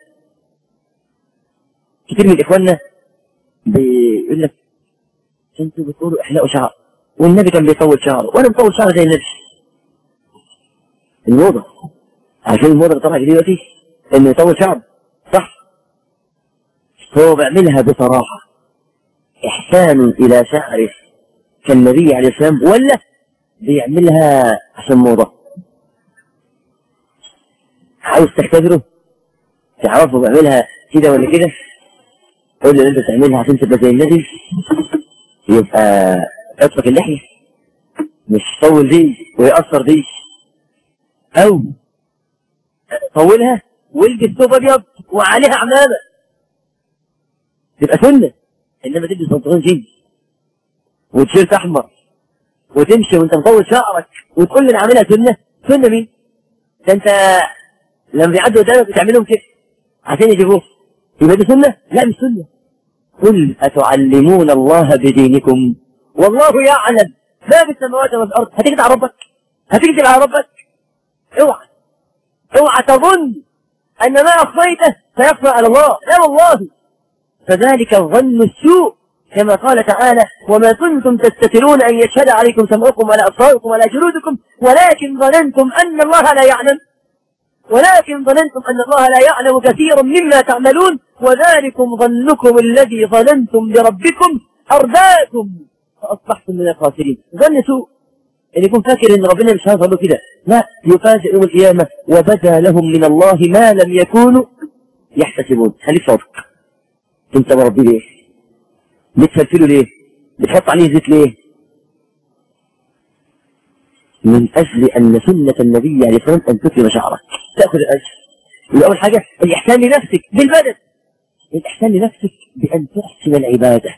كتير من اخواننا بيقول لك انتوا بتقولوا احلقوا شعر والنبي كان بيطول شعره وانا مطول شعري زي النبي الموضه عشان الموضه اللي طالعه دلوقتي انه يطول شعره صح هو بيعملها بصراحه احسان الى شعره كالنبي عليه السلام ولا بيعملها عشان موضه عاوز تختبره تعرفه بيعملها كده ولا كده قول له انت تعملها عشان تبقى زي النبي يبقى اطلق اللحية مش طول دي ويأثر دي او طولها والبس ثوب ابيض وعليها عمامة تبقى سنة انما تلبس بنطلون جينز وتيشيرت احمر وتمشي وانت مطول شعرك وتقول لي انا عاملها سنة سنة مين؟ ده انت لما بيعدوا قدامك بتعملهم كده عشان يجيبوه يبقى دي سنة؟ لا مش سنة قل أتعلمون الله بدينكم والله يعلم ما في السماوات وما في الأرض هتكذب على ربك هتكذب على ربك اوعى اوعى تظن أن ما أخفيته سيخفى على الله لا والله فذلك الظن السوء كما قال تعالى وما كنتم تستترون أن يشهد عليكم سمعكم ولا أبصاركم ولا جلودكم ولكن ظننتم أن الله لا يعلم ولكن ظننتم أن الله لا يعلم كثيرا مما تعملون وذلكم ظنكم الذي ظننتم بربكم أرداكم فأصبحتم من الخاسرين ظن سوء اللي يكون فاكر ان ربنا مش هيظهر له كده لا يفاجئ يوم القيامة وبدا لهم من الله ما لم يكونوا يحتسبون خليك صادق انت مربي ليه بتفلفله ليه بتحط عليه زيت ليه من أجل أن سنة النبي عليه الصلاة والسلام أن تكرم شعرك تأخذ الأجر يبقى أول حاجة الإحسان لنفسك بالبدن الإحسان لنفسك بأن تحسن العبادة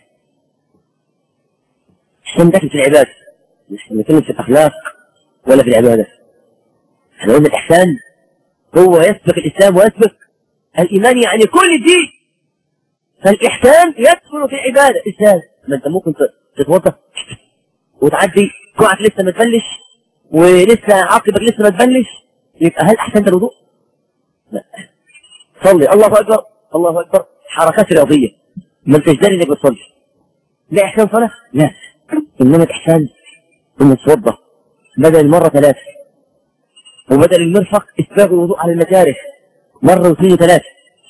إحسان داخل في العبادة مش نتكلم في الأخلاق ولا في العبادة احنا قلنا الإحسان هو يسبق الإسلام ويسبق الإيمان يعني كل الدين فالإحسان يدخل في العبادة إزاي؟ ما أنت ممكن تتوضأ وتعدي كوعك لسه ما تبلش ولسه عقبك لسه ما تبلش يبقى هل احسنت الوضوء؟ لا صلي الله اكبر الله اكبر حركات رياضيه ما انتش داري انك بتصلي لا احسان صلاه؟ لا انما الاحسان انك تتوضا بدل المره ثلاثه وبدل المرفق اسباغ الوضوء على المكاره مره واثنين وثلاثه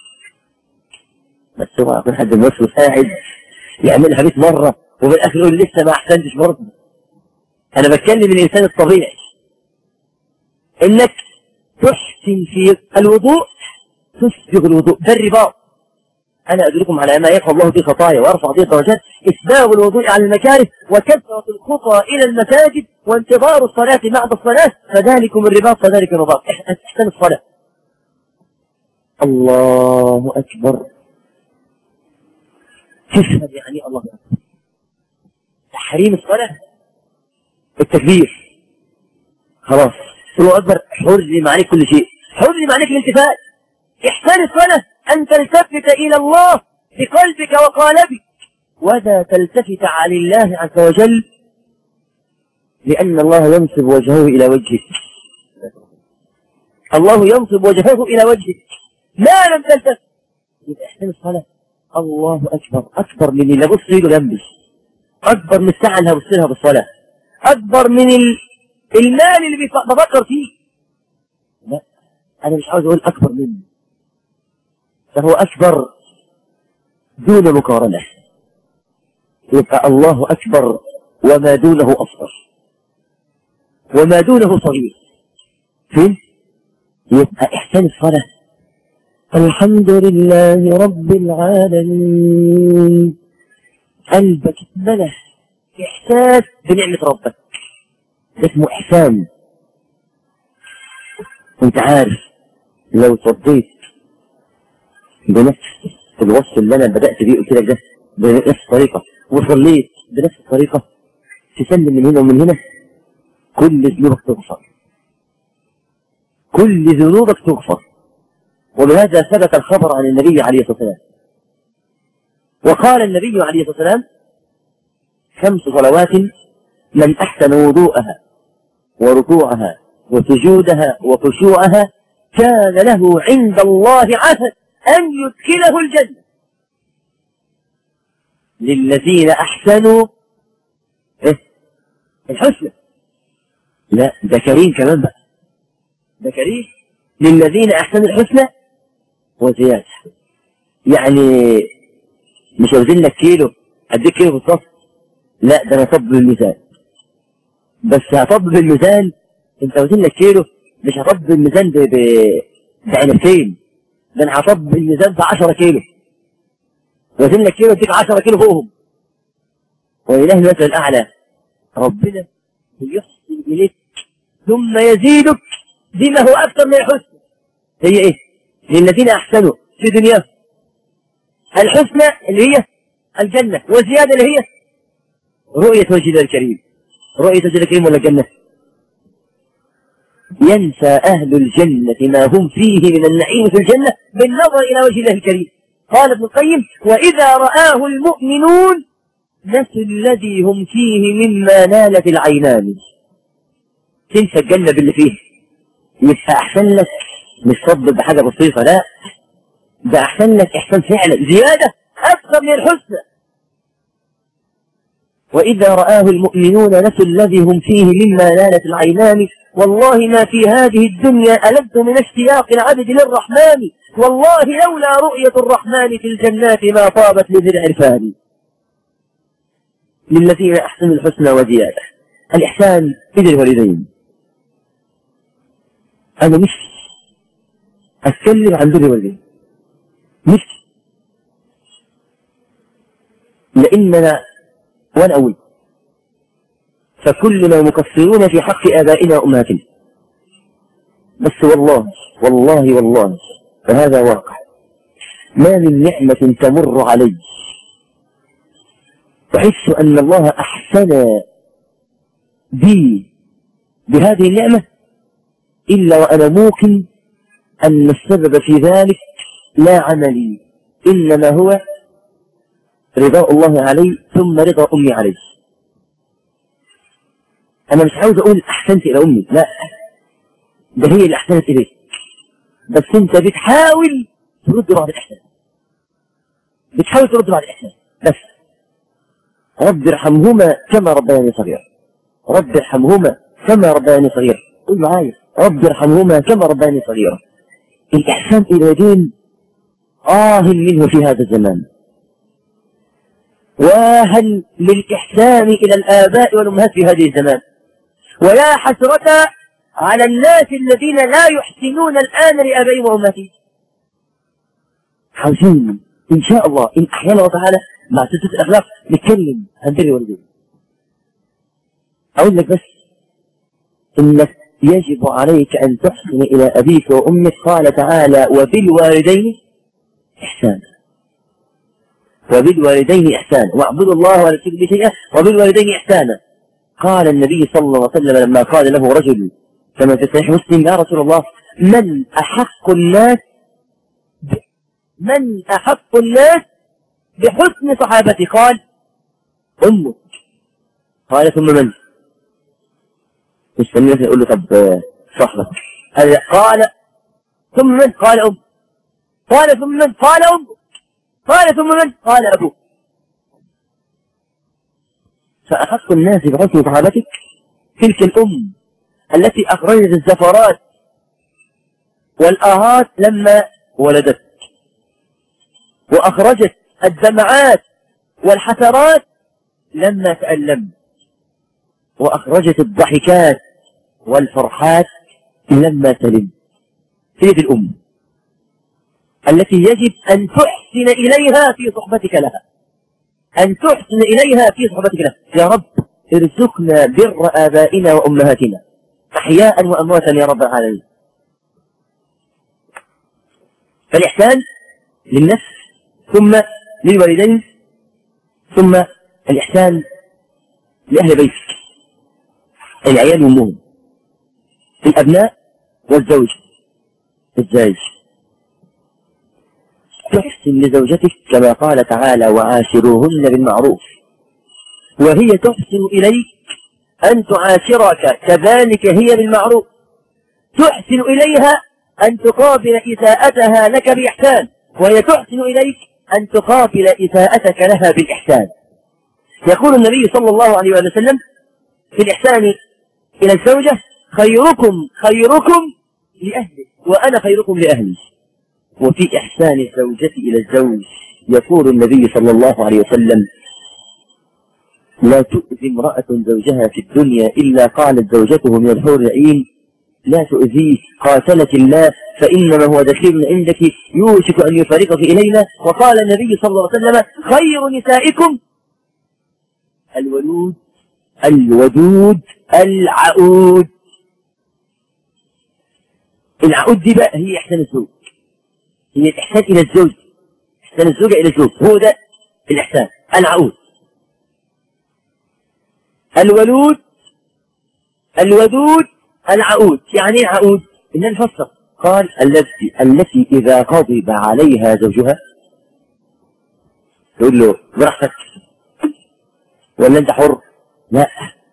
بس هو يكون حد موسوس قاعد يعملها 100 مره وبالاخر يقول لسه ما احسنتش برضه انا بتكلم الانسان الطبيعي انك تحسن في الوضوء تسبغ الوضوء ده الرباط انا ادلكم على ما يرفع الله به خطايا ويرفع به درجات اسباغ الوضوء على المكاره وكثره الخطى الى المساجد وانتظار الصلاه بعد الصلاه فذلكم الرباط فذلك الرباط احسن الصلاه الله اكبر تشهد يعني الله اكبر تحريم الصلاه التكبير خلاص الله أكبر حرم عليك كل شيء حرم عليك الالتفات إحسان الصلاة أن تلتفت إلى الله بقلبك وقالبك ولا تلتفت عن الله عز وجل لأن الله ينصب وجهه إلى وجهك الله ينصب وجهه إلى وجهك ما لم تلتفت يبقى إحسان الصلاة الله أكبر أكبر من اللي بص له جنبي أكبر من الساعة اللي هبص لها بالصلاة أكبر من المال اللي بفكر فيه لا أنا مش عاوز أقول أكبر منه فهو أكبر دون مقارنة يبقى الله أكبر وما دونه أصغر وما دونه صغير فين؟ يبقى إحسان الصلاة الحمد لله رب العالمين قلبك اتملى إحساس بنعمة ربك اسمه إحسان أنت عارف لو صديت بنفس الوصف اللي أنا بدأت بيه قلت لك ده بنفس الطريقة وصليت بنفس الطريقة تسلم من هنا ومن هنا كل ذنوبك تغفر كل ذنوبك تغفر وبهذا ثبت الخبر عن النبي عليه الصلاة والسلام وقال النبي عليه الصلاة والسلام خمس صلوات من أحسن وضوءها وركوعها وسجودها وخشوعها كان له عند الله عهد أن يدخله الجنة للذين أحسنوا إيه؟ الحسنى لا ده كريم كمان بقى ده كريم للذين أحسنوا الحسنى وزيادة يعني مش واخدين لك كيلو اديك كيلو في الصف لا ده انا هطب بالميزان بس هطب بالميزان انت واخدين لك كيلو مش هطب بالميزان ب ب- بعنبتين ده انا هطب بالميزان ب 10 كيلو واخدين لك كيلو اديك 10 كيلو فوقهم ولله المثل الاعلى ربنا يحسن اليك ثم يزيدك بما هو اكثر من الحسن هي ايه؟ للذين احسنوا في دنياهم الحسنى اللي هي الجنة والزيادة اللي هي رؤية وجه الله الكريم رؤية وجه الله الكريم ولا الجنة ينسى أهل الجنة ما هم فيه من النعيم في الجنة بالنظر إلى وجه الله الكريم قال ابن القيم وإذا رآه المؤمنون نسوا الذي هم فيه مما نالت العينان تنسى الجنة باللي فيه يبقى أحسن لك مش صدق بحاجة بسيطة لا ده أحسن لك إحسان فعلا زيادة أكثر من الحسنى وإذا رآه المؤمنون نسوا الذي هم فيه مما نالت العينان والله ما في هذه الدنيا ألذ من اشتياق العبد للرحمن والله لولا رؤية الرحمن في الجنات ما طابت لذي العرفان للذين أحسنوا الحسنى وزيادة الإحسان إلى الوالدين أنا مش أتكلم عن بر الوالدين مش لأننا وأنا أقول فكلنا مقصرون في حق آبائنا وأمهاتنا بس والله والله والله فهذا واقع ما من نعمة تمر علي أحس أن الله أحسن بي بهذه النعمة إلا وأنا موقن أن السبب في ذلك لا عملي إنما هو رضاء الله علي ثم رضا أمي علي أنا مش عاوز أقول أحسنت إلى أمي لا ده هي اللي أحسنت إليك بس أنت بتحاول ترد بعض الإحسان بتحاول ترد بعض الإحسان بس رب ارحمهما كما ربياني صغيرا رب ارحمهما كما ربياني صغيرا قل معايا رب ارحمهما كما ربياني صغيرا الإحسان إلى الوالدين آه منه في هذا الزمان واهل للإحسان إلى الآباء والأمهات في هذه الزمان ويا حسرة على الناس الذين لا يحسنون الآن لآبائهم وأمهاتهم عاوزين إن شاء الله إن أحيانا الله تعالى مع سلسلة الأخلاق نتكلم عن بر الوالدين أقول لك بس إنك يجب عليك أن تحسن إلى أبيك وأمك قال تعالى وبالوالدين إحسانا وبالوالدين إحسانا واعبدوا الله ولا تشركوا به شيئا وبالوالدين إحسانا قال النبي صلى الله عليه وسلم لما قال له رجل كما في صحيح مسلم يا رسول الله من أحق الناس ب... من أحق الناس بحسن صحابتي قال أمك قال ثم من مستني يقول له طب صاحبك قال قال ثم من قال أم قال ثم من قال أم قال ثم من قال أبوك فأحق الناس بحسن صحابتك تلك الأم التي أخرجت الزفرات والآهات لما ولدت وأخرجت الدمعات والحسرات لما تألم وأخرجت الضحكات والفرحات لما تلم هي دي الأم التي يجب أن تحسن إليها في صحبتك لها أن تحسن إليها في صحبتك لها يا رب ارزقنا بر آبائنا وأمهاتنا أحياء وأمواتا يا رب العالمين فالإحسان للنفس ثم للوالدين ثم الإحسان لأهل بيتك العيال وأمهم الأبناء والزوج الزوج تحسن لزوجتك كما قال تعالى وعاشروهن بالمعروف وهي تحسن إليك أن تعاشرك كذلك هي بالمعروف تحسن إليها أن تقابل إساءتها لك بإحسان وهي تحسن إليك أن تقابل إساءتك لها بالإحسان يقول النبي صلى الله عليه وسلم في الإحسان إلى الزوجة خيركم خيركم لأهله وأنا خيركم لأهلي وفي إحسان الزوجة إلى الزوج يقول النبي صلى الله عليه وسلم لا تؤذي امرأة زوجها في الدنيا إلا قالت زوجته من الحور العين لا تؤذيه قاتلك الله فإنما هو دخيل عندك يوشك أن يفارقك إلينا وقال النبي صلى الله عليه وسلم خير نسائكم الولود الودود العؤود العقود دي بقى هي إحسان الزوج هي الإحسان إلى الزوج إحسان الزوجة إلى الزوج هو ده الإحسان العقود الولود الودود العقود يعني ايه عقود؟ إن نفسر قال التي التي إذا غضب عليها زوجها تقول له براحتك ولا أنت حر؟ لا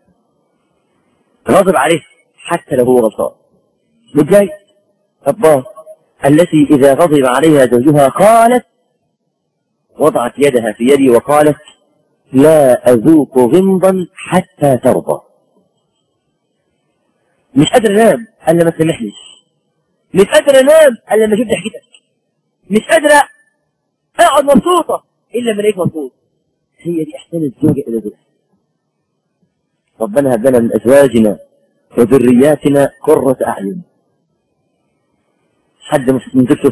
غضب عليه حتى لو هو غلطان متضايق الله التي إذا غضب عليها زوجها قالت وضعت يدها في يدي وقالت لا أذوق غمضا حتى ترضى مش قادر انام الا ما تسامحنيش مش قادر انام الا لما اشوف ضحكتك مش قادرة اقعد مبسوطة الا لما الاقيك مبسوط هي دي احسان الزوجة الى زوجها ربنا هب لنا من ازواجنا وذرياتنا قرة اعين حد من ذكره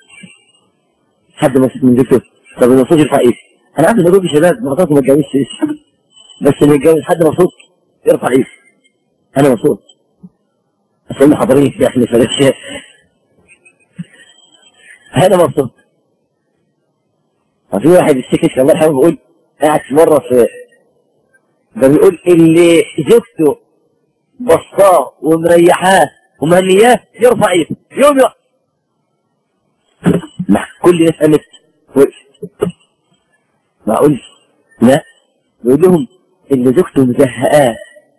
حد من ذكره طب المفروض يرفع ايده انا عارف ان دول شباب مراتاتي ما اتجوزش لسه بس اللي يتجوز حد مبسوط يرفع ايده انا مبسوط عشان حاضرين في احنا في الاشياء انا مبسوط ففي واحد السكش الله يرحمه بيقول قاعد في مره في ده بيقول اللي زوجته بصاه ومريحاه ومهنياه يرفع ايده يوم يقف مع كل الناس قامت وقفت معقول لا يقول لهم اللي زوجته مزهقاه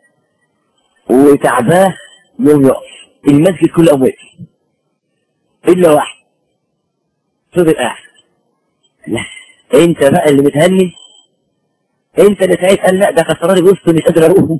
وتعباه يوم يقف المسجد كله قام وقف الا واحد فضل قاعد لا انت بقى اللي متهني انت اللي سعيد قال لا ده خسراني بوسط مش قادر اروح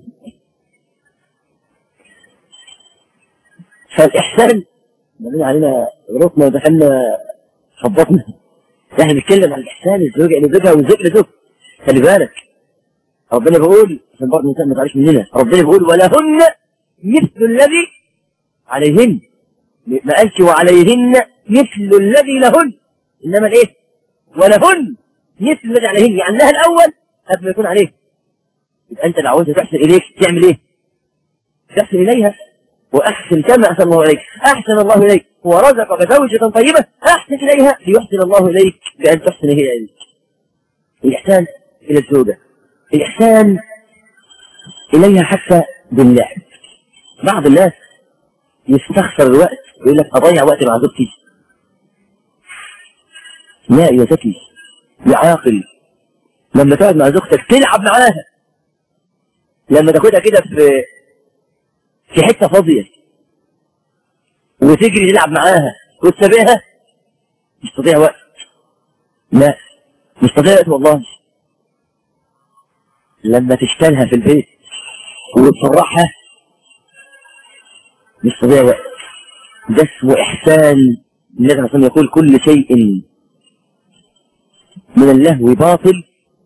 فالاحسان بنقول علينا ركنا ودخلنا خبطنا احنا بنتكلم عن الاحسان الزوج يعني زوجها والزوج لزوج خلي بالك ربنا بيقول عشان برضه الانسان ما تعرفش مننا ربنا بيقول ولهن مثل الذي عليهن ما قالش وعليهن مثل الذي لهن انما الايه ولهن مثل الذي عليهن يعني لها الاول قبل ما يكون عليه يبقى انت لو عاوزها تحسن اليك تعمل ايه؟ تحسن اليها واحسن كما احسن الله اليك احسن الله اليك ورزقك زوجة طيبة احسن اليها ليحسن الله اليك بان تحسن هي اليك الاحسان الى الزوجة الاحسان اليها حتى باللعب بعض الناس يستخسر الوقت يقول لك اضيع وقت مع زوجتي لا يا ذكي يا عاقل لما تقعد مع زوجتك تلعب معاها لما تاخدها كده في في حته فاضيه وتجري تلعب معاها وتسابقها مش تضيع وقت لا مش تضيع وقت والله لما تشتغلها في البيت وتفرحها مش تضيع وقت ده اسمه احسان النبي صلى الله عليه وسلم يقول كل شيء من اللهو باطل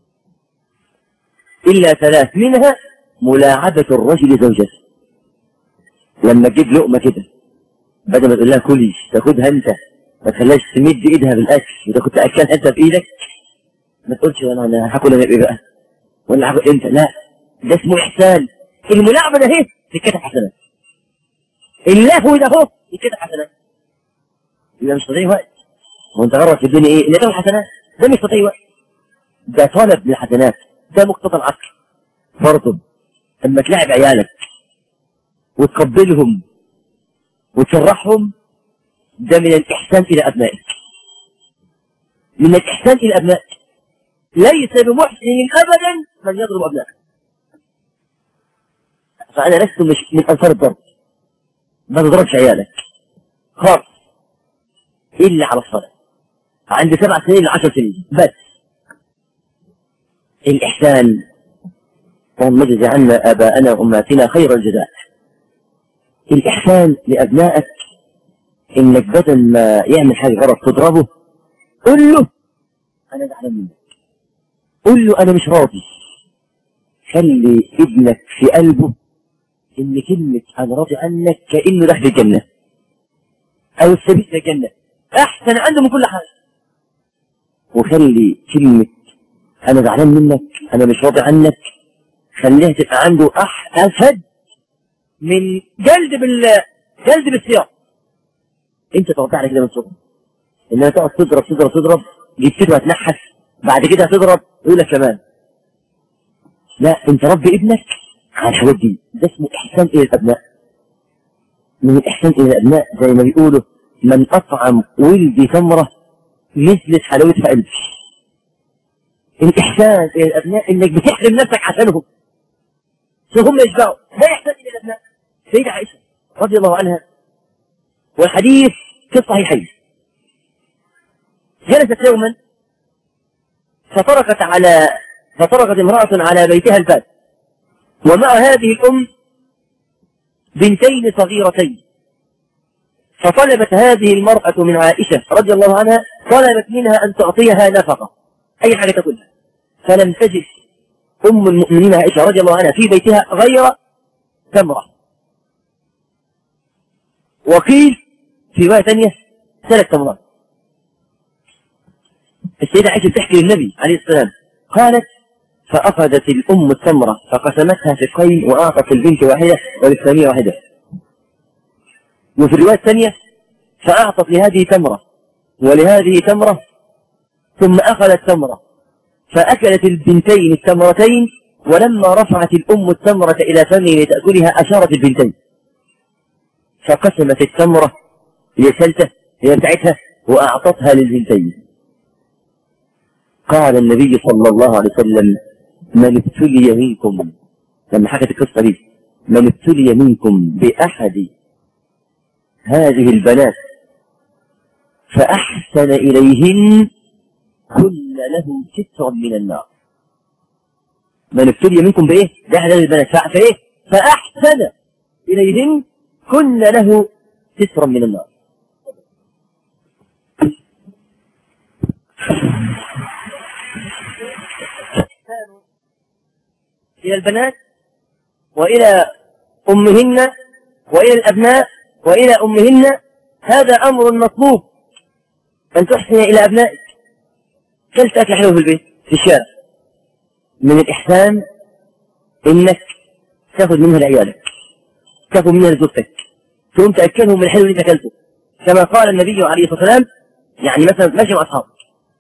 إلا ثلاث منها ملاعبة الرجل زوجته لما تجيب لقمة كده بدل ما تقول لها كلي تاخدها أنت ما تخليهاش تمد ايدها بالاكل اذا كنت اكلت انت بايدك ما تقولش انا انا هاكل انا بايه بقى ولا هاكل انت لا ده اسمه احسان الملاعبه ده اهي تتكتب حسنات اللهو ده اهو يتكتب حسنات يبقى مش تضيع وقت وانت غرض في الدنيا ايه؟ اللي تاخد حسنات ده مش تضيع وقت ده طلب للحسنات ده مقتضى العقل برضه لما تلعب عيالك وتقبلهم وتفرحهم ده من الإحسان إلى أبنائك من الإحسان إلى أبنائك ليس بمحسن أبدا من يضرب أبنائك فأنا لست مش من أنصار الضرب ما تضربش عيالك خالص إلا على الصلاة عند سبع سنين لعشر سنين بس الإحسان اللهم اجز عنا آباءنا وأمهاتنا خير الجزاء الإحسان لأبنائك إنك بدل ما يعمل حاجة غلط تضربه قل له أنا زعلان منك قل له أنا مش راضي خلي ابنك في قلبه إن كلمة أنا راضي عنك كأنه دخل الجنة أو السبيل للجنة أحسن عنده من كل حاجة وخلي كلمة أنا زعلان منك أنا مش راضي عنك خليها تبقى عنده أح أسهد من جلد بال جلد بالسياق انت توقع على كده من صغرك انها تقعد تضرب تضرب تضرب جبتته هتنحس بعد كده هتضرب يقول لك كمان لا انت ربي ابنك على الحاجات دي ده اسمه احسان الى الابناء من الاحسان الى الابناء زي ما بيقولوا من اطعم ولدي تمره نزلت حلاوتها قلبي الاحسان الى الابناء انك بتحرم نفسك عشانهم هم يشبعوا ده احسان الى الابناء سيدة عائشة رضي الله عنها والحديث في الصحيحين جلست يوما فطرقت على فطرقت امرأة على بيتها الباب ومع هذه الأم بنتين صغيرتين فطلبت هذه المرأة من عائشة رضي الله عنها طلبت منها أن تعطيها نفقة أي حاجة تقولها فلم تجد أم المؤمنين عائشة رضي الله عنها في بيتها غير تمرة وقيل في رواية ثانية ثلاث تمرات السيدة عائشة تحكي للنبي عليه السلام قالت فأخذت الأم التمرة فقسمتها شقين وأعطت البنت واحدة وللثانية واحدة وفي الرواية الثانية فأعطت لهذه تمرة ولهذه تمرة ثم أخذت تمرة فأكلت البنتين التمرتين ولما رفعت الأم التمرة إلى فمه لتأكلها أشارت البنتين فقسمت التمرة هي ثالثة هي بتاعتها وأعطتها للبنتين قال النبي صلى الله عليه وسلم من ابتلي منكم لما حكت القصة دي من ابتلي منكم بأحد هذه البنات فأحسن إليهن كل له سترا من النار من ابتلي منكم بإيه؟ بأحد هذه البنات فإيه؟ فأحسن إليهن كل له سترا من النار إلى البنات وإلى أمهن وإلى الأبناء وإلى أمهن هذا أمر مطلوب أن تحسن إلى أبنائك كلت أكل حلو في البيت في الشارع من الإحسان إنك تاخذ منها لعيالك تاخذ منها لزوجتك تقوم تأكلهم من الحلو اللي أنت أكلته كما قال النبي عليه الصلاة والسلام يعني مثلا ماشي مع أصحابك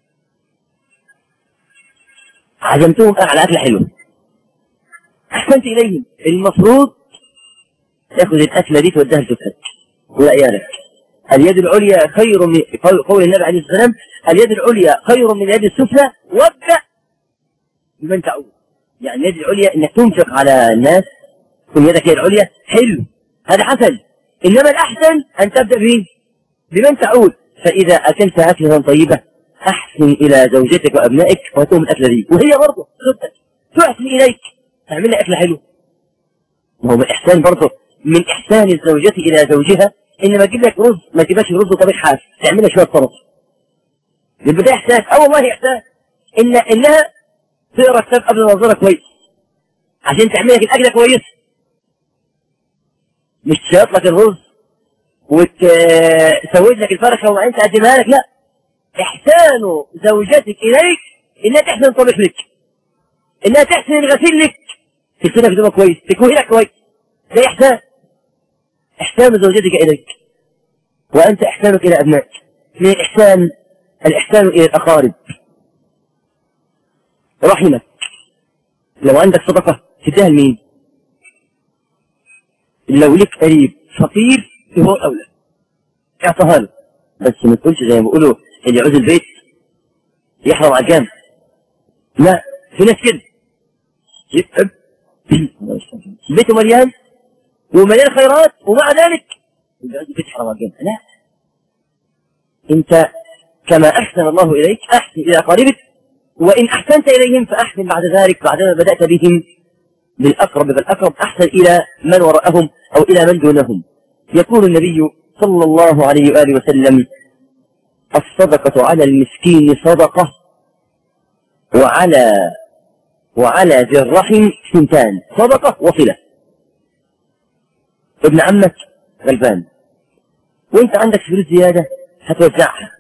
عزمتهم على أكل حلو أحسنت إليهم المفروض تاخذ الأكلة دي توديها لزوجتك ولعيالك اليد العليا خير من قول النبي عليه الصلاة والسلام اليد العليا خير من اليد السفلى وابدأ بمن تعود يعني اليد العليا انك تنفق على الناس تكون يدك هي العليا حلو هذا حسن انما الاحسن ان تبدا به بمن تعود فاذا اكلت اكله طيبه احسن الى زوجتك وابنائك وتقوم الاكله دي وهي برضه زوجتك تحسن اليك تعمل لها اكل حلو ما هو من احسان برضه من احسان الزوجة الى زوجها انما تجيب لك رز ما تجيبش رز وطبيخ حاف تعملها شويه سلطه يبقى ده احساس اه والله احساس ان انها تقرا كتاب قبل ما تنظرها كويس عشان تعمل لك الاكله كويس مش تشيط لك الرز وتسوي لك الفرخة وبعدين تقدمها لك لا إحسان زوجتك إليك إنها تحسن طبخ لك إنها تحسن الغسيل لك تغسلها هدومها كويس تكوي لك كويس ده إحسان إحسان زوجتك إليك وأنت إحسانك إلى أبنائك من الإحسان الإحسان إلى الأقارب رحمك لو عندك صدقة تديها لمين؟ لو لك قريب فقير هو أولى اعطاها له بس ما تقولش زي ما بيقولوا اللي يعوز البيت يحرم على الجامع لا في ناس كده يبقى بيته مليان ومليان خيرات ومع ذلك البيت يحرم على الجامع لا انت كما احسن الله اليك احسن الى اقاربك وان احسنت اليهم فاحسن بعد ذلك بعدما بدات بهم بالأقرب فالأقرب أحسن إلى من وراءهم أو إلى من دونهم يقول النبي صلى الله عليه وآله وسلم الصدقة على المسكين صدقة وعلى وعلى ذي الرحم سنتان صدقة وصلة ابن عمك غلبان وانت عندك فلوس زيادة هتوزعها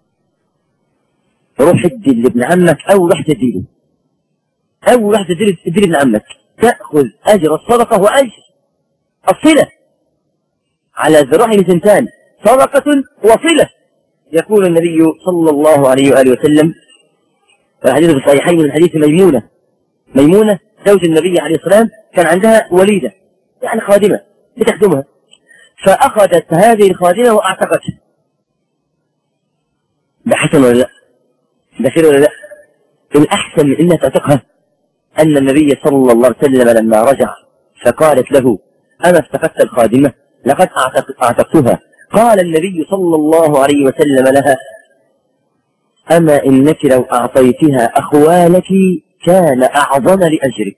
روح ادي لابن عمك او روح تديله او روح تديله تدي لابن عمك تأخذ أجر الصدقة وأجر الصلة على ذراع سنتان صدقة وصلة يقول النبي صلى الله عليه وآله وسلم الحديث في الصحيحين من حديث ميمونة ميمونة زوج النبي عليه الصلاة والسلام كان عندها وليدة يعني خادمة بتخدمها فأخذت هذه الخادمة وأعتقتها ده حسن ولا لا؟ ده خير ولا لا؟ الأحسن من إنها تعتقها أن النبي صلى الله عليه وسلم لما رجع فقالت له أنا افتقدت الخادمة لقد أعتقتها قال النبي صلى الله عليه وسلم لها أما إنك لو أعطيتها أخوالك كان أعظم لأجرك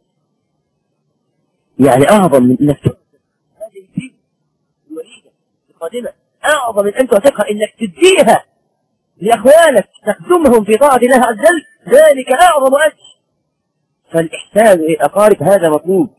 يعني أعظم من أنك هذه وليدة القادمة أعظم من أن تعتقها إنك تديها لأخوالك تخدمهم في طاعة الله عز وجل ذلك أعظم أجر فالإحسان إلى الأقارب هذا مطلوب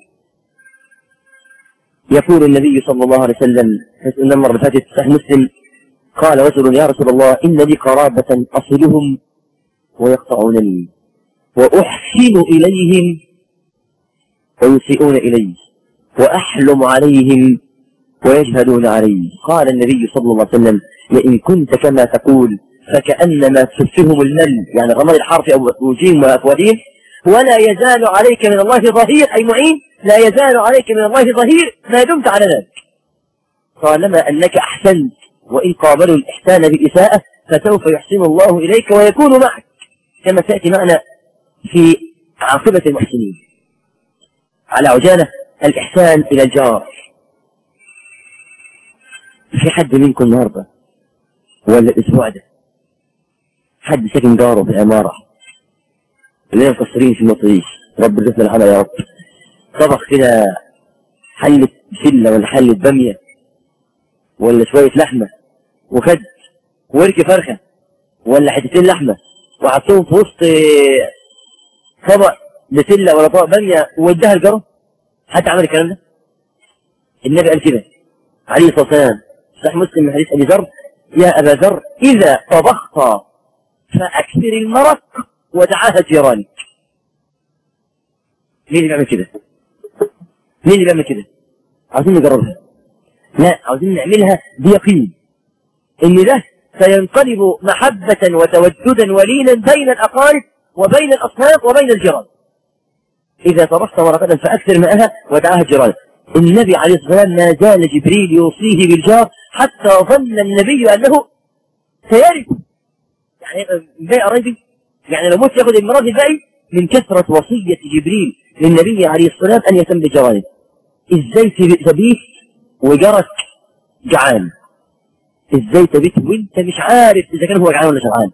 يقول النبي صلى الله عليه وسلم إن المرة فاتت صحيح مسلم قال رجل يا رسول الله إن لي قرابة أصلهم ويقطعونني وأحسن إليهم ويسيئون إلي وأحلم عليهم ويجهلون علي قال النبي صلى الله عليه وسلم لئن كنت كما تقول فكأنما تسفهم المل يعني غمر الحرف أو وجيم وأفوالهم ولا يزال عليك من الله ظهير أي معين لا يزال عليك من الله ظهير ما دمت على ذلك طالما أنك أحسنت وإن قابلوا الإحسان بالإساءة فسوف يحسن الله إليك ويكون معك كما سيأتي معنا في عاقبة المحسنين على عجالة الإحسان إلى الجار في حد منكم النهاردة ولا الأسبوع ده حد ساكن جاره في العمارة اللي مقصرين في المطريش رب الرزق الحلا يا رب طبخ كده حلة بسلة ولا حلة بامية ولا شوية لحمة وخد ورك فرخة ولا حتتين لحمة وحطهم في وسط طبق بسلة ولا طبق بامية ووداها الجرة حد عمل الكلام ده النبي قال كده عليه الصلاة والسلام صحيح مسلم من حديث أبي ذر يا أبا ذر إذا طبخت فأكثر المرق ودعاها جيرانك مين اللي بيعمل كده؟ مين اللي بيعمل كده؟ عاوزين نجربها لا عاوزين نعملها بيقين ان ده سينقلب محبة وتوددا ولينا بين الأقارب وبين الأصناف وبين الجيران إذا طبخت مرقة فأكثر ماءها ودعاها جيرانك النبي عليه الصلاة والسلام ما زال جبريل يوصيه بالجار حتى ظن النبي أنه سيرث يعني باقي قرايبي يعني لو موت ياخذ المرض الباقي من كثرة وصية جبريل للنبي عليه الصلاة والسلام أن يهتم بجيرانه إزاي تبيت وجارك جعان إزاي تبيت وأنت مش عارف إذا كان هو جعان ولا شبعان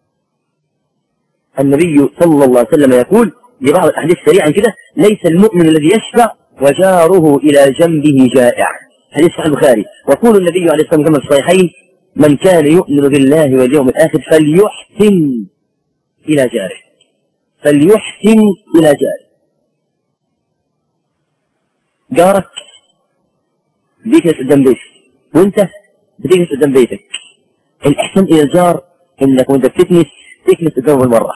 النبي صلى الله عليه وسلم يقول لبعض الأحاديث سريعا كده ليس المؤمن الذي يشبع وجاره إلى جنبه جائع حديث صحيح البخاري ويقول النبي عليه الصلاة والسلام كما في الصحيحين من كان يؤمن بالله واليوم الآخر فليحسن إلى جاره فليحسن إلى جاره جارك بيت قدام بيت وانت بتجلس قدام بيتك الإحسان إلى الجار إنك وانت بتكنس تكنس قدامه بالمرة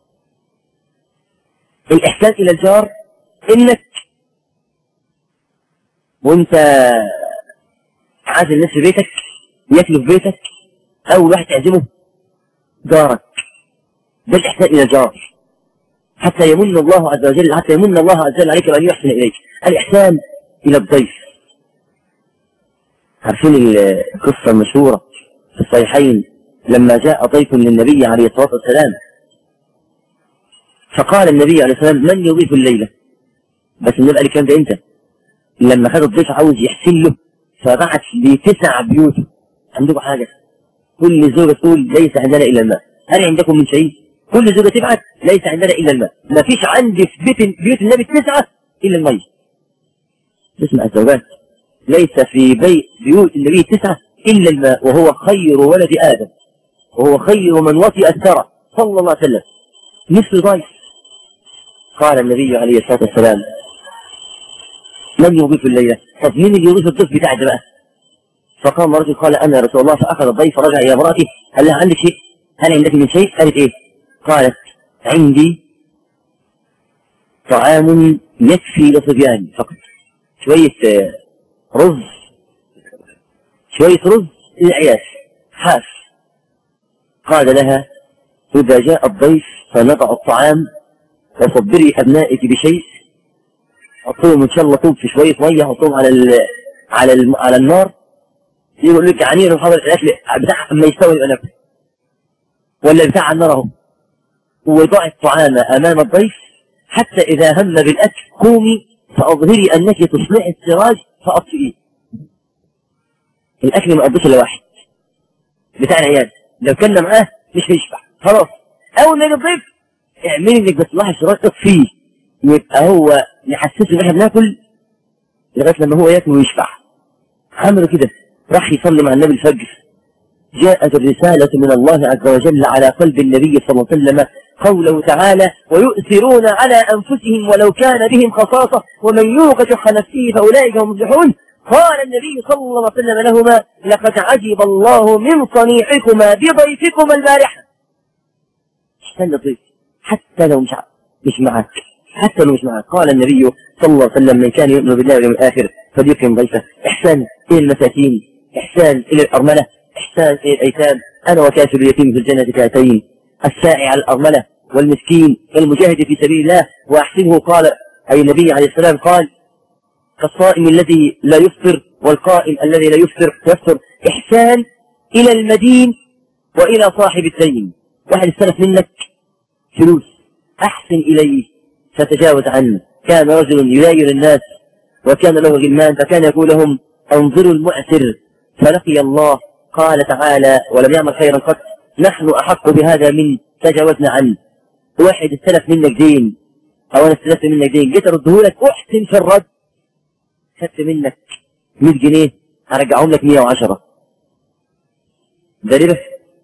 الإحسان إلى الجار إنك وانت عازل الناس في بيتك ياكلوا في بيتك أول واحد تعزمه جارك ده الإحسان إلى الجار حتى يمن الله عز وجل حتى يمن الله عز وجل عليك وأن يحسن إليك الإحسان إلى الضيف عارفين القصة المشهورة في الصحيحين لما جاء ضيف للنبي عليه الصلاة والسلام فقال النبي عليه الصلاة والسلام من يضيف الليلة بس النبي قال الكلام ده انت لما خد الضيف عاوز يحسن له فبعت لتسع بيوت عندكم حاجة كل زوجة تقول ليس عندنا إلا الماء هل عندكم من شيء كل زوجة تبعت ليس عندنا إلا الماء ما فيش عندي في بيت بيوت النبي التسعة إلا المية تسمع الزوجات ليس في بيت بيوت النبي التسعة إلا الماء وهو خير ولد آدم وهو خير من وطئ الثرى صلى الله عليه وسلم مثل ضيف قال النبي عليه الصلاة والسلام من يضيف الليلة طب مين اللي يضيف الضيف بتاعك بقى فقام رجل قال أنا يا رسول الله فأخذ الضيف فرجع إلى امرأته هل لها عندك شيء هل عندك من شيء قالت إيه قالت عندي طعام يكفي لصبياني فقط شوية رز شوية رز للعياش حاف قال لها إذا جاء الضيف فنضع الطعام وصبري أبنائك بشيء حطوهم إن شاء الله طوب في شوية مية حطوهم على ال على ال على النار يقول لك عنين وحضر الأكل بتاع أما يستوي يبقى نفسه ولا بتاع النار أهو وضع الطعام أمام الضيف حتى إذا هم بالأكل قومي فأظهري أنك تصلحي السراج فأطفئيه الأكل ما قضيش إلا واحد بتاع العيال لو كنا معاه مش هيشبع خلاص أول ما يجي الضيف اعملي إنك بتصلحي السراج اطفيه يبقى هو يحسسه إن إحنا بناكل لغاية لما هو ياكل ويشبع عملوا كده راح يصلي مع النبي الفجر جاءت الرسالة من الله عز وجل على قلب النبي صلى الله عليه وسلم قوله تعالى ويؤثرون على أنفسهم ولو كان بهم خصاصة ومن يوق شح نفسه فأولئك هم المفلحون قال النبي صلى الله عليه وسلم لهما لقد عجب الله من صنيعكما بضيفكما البارحة استنى ضيف حتى لو مش مش معك حتى لو مش معك قال النبي صلى الله عليه وسلم من كان يؤمن بالله واليوم الآخر فليكرم ضيفه إحسان إلى المساكين إحسان إلى الأرملة إحسان إلى الأيتام أنا وكافر اليتيم في الجنة كاتين الساعي على الأرملة والمسكين والمجاهد في سبيل الله وأحسنه قال أي النبي عليه السلام قال كالصائم الذي لا يفطر والقائم الذي لا يفطر يفطر إحسان إلى المدين وإلى صاحب الدين واحد استلف منك فلوس أحسن إليه فتجاوز عنه كان رجل يلاين الناس وكان له غلمان فكان يقول لهم انظروا المعسر فلقي الله قال تعالى ولم يعمل خيرا قط نحن أحق بهذا من تجاوزنا عنه واحد استلف منك دين أو أنا استلفت منك دين جيت أرده لك أحسن في الرد خدت منك 100 جنيه هرجعهم لك 110 ده ربا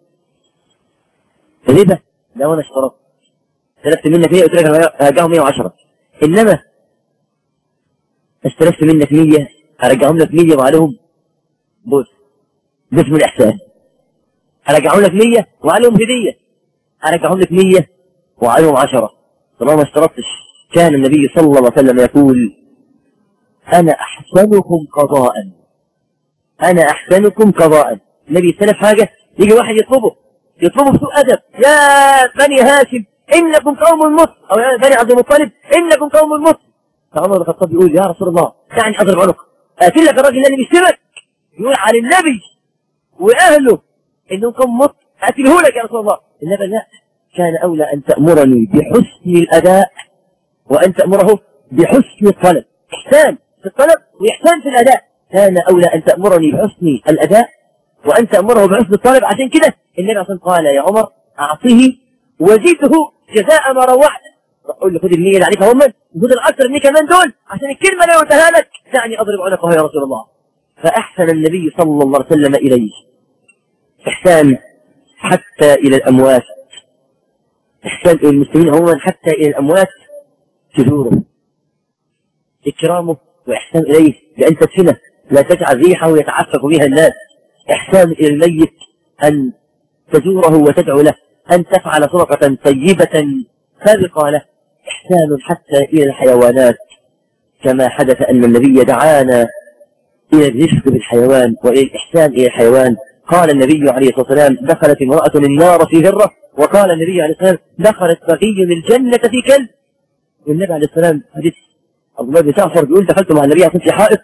ربا لا وانا اشترطت استلفت منك 100 قلت لك هرجعهم 110 انما استلفت منك 100 هرجعهم لك 100 وعليهم بص ده اسمه الاحسان هرجعهم لك 100 وعليهم هديه هرجعهم لك 100 وعليهم 10 طالما ما اشترطتش كان النبي صلى الله عليه وسلم يقول أنا أحسنكم قضاء أنا أحسنكم قضاء النبي سلف حاجة يجي واحد يطلبه يطلبه بسوء أدب يا بني هاشم إنكم قوم مصر أو يا بني عبد المطلب إنكم قوم مصر فعمر بن الخطاب يقول يا رسول الله دعني أضرب عنق أقتل لك الراجل اللي بيشتمك يقول على النبي وأهله إنهم قوم مصر أقتله لك يا رسول الله النبي لا كان أولى أن تأمرني بحسن الأداء وأن تأمره بحسن الطلب إحسان في الطلب وإحسان في الأداء كان أولى أن تأمرني بحسن الأداء وأن تأمره بحسن الطلب عشان كده النبي عليه قال يا عمر أعطيه وزيده جزاء ما روحت قول له خد المية اللي عليك هم خد الأكثر مني كمان دول عشان الكلمة اللي قلتها لك دعني أضرب عنقه يا رسول الله فأحسن النبي صلى الله عليه وسلم إليه إحسان حتى إلى الأموات إحسان إلى المسلمين عموما حتى إلى الأموات جذوره إكرامه وإحسان إليه بأن تدفنه لا تجعل ريحه يتعفف بها الناس إحسان إلى الميت أن تزوره وتدعو له أن تفعل صدقة طيبة سابقة له إحسان حتى إلى الحيوانات كما حدث أن النبي دعانا إلى الرفق بالحيوان وإلى الإحسان إلى الحيوان قال النبي عليه الصلاة والسلام دخلت امرأة النار في هرة وقال النبي عليه الصلاة والسلام دخلت بغي الجنة في كلب والنبي عليه السلام حديث عبد الله بن جعفر بيقول دخلت مع النبي عليه في حائط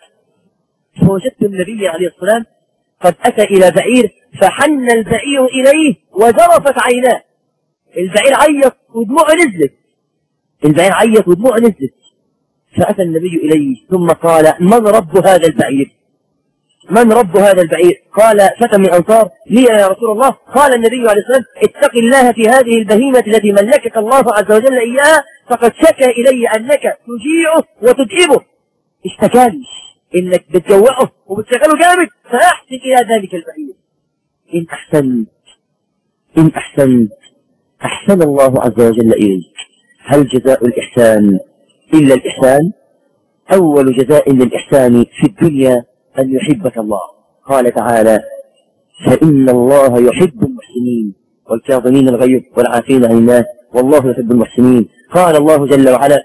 فوجدت النبي عليه الصلاة والسلام قد أتى إلى بعير فحن البعير إليه وذرفت عيناه البعير عيط ودموعه نزلت البعير عيط ودموعه نزلت فأتى النبي إليه ثم قال من رب هذا البعير من رب هذا البعير قال فتى من الأنصار لي يا رسول الله قال النبي عليه الصلاة والسلام اتق الله في هذه البهيمة التي ملكك الله عز وجل إياها فقد شكى إلي أنك تجيعه وتتعبه اشتكالي إنك بتجوعه وبتشغله جامد فأحسن إلى ذلك البعير إن أحسنت إن أحسنت أحسن الله عز وجل إليك هل جزاء الإحسان إلا الإحسان أول جزاء للإحسان في الدنيا أن يحبك الله قال تعالى فإن الله يحب المحسنين والكاظمين الغيظ والعافين عن الناس والله يحب المحسنين قال الله جل وعلا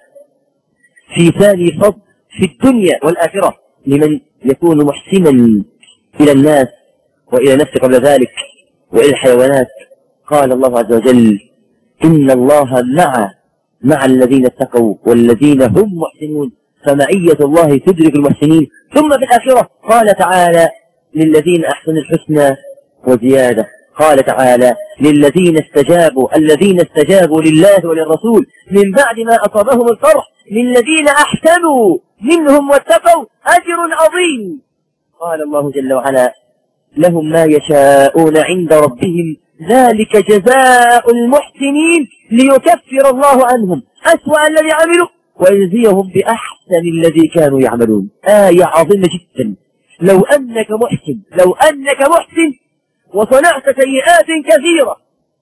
في ثاني فضل في الدنيا والآخرة لمن يكون محسنا إلى الناس وإلى نفسه قبل ذلك وإلى الحيوانات قال الله عز وجل إن الله مع مع الذين اتقوا والذين هم محسنون فمعية الله تدرك المحسنين ثم في الآخرة قال تعالى للذين أحسنوا الحسنى وزيادة قال تعالى للذين استجابوا الذين استجابوا لله وللرسول من بعد ما أصابهم الفرح للذين أحسنوا منهم واتقوا أجر عظيم قال الله جل وعلا لهم ما يشاءون عند ربهم ذلك جزاء المحسنين ليكفر الله عنهم أسوأ الذي عملوا ويجزيهم بأحسن الذي كانوا يعملون آية عظيمة جدا لو أنك محسن لو أنك محسن وصنعت سيئات كثيرة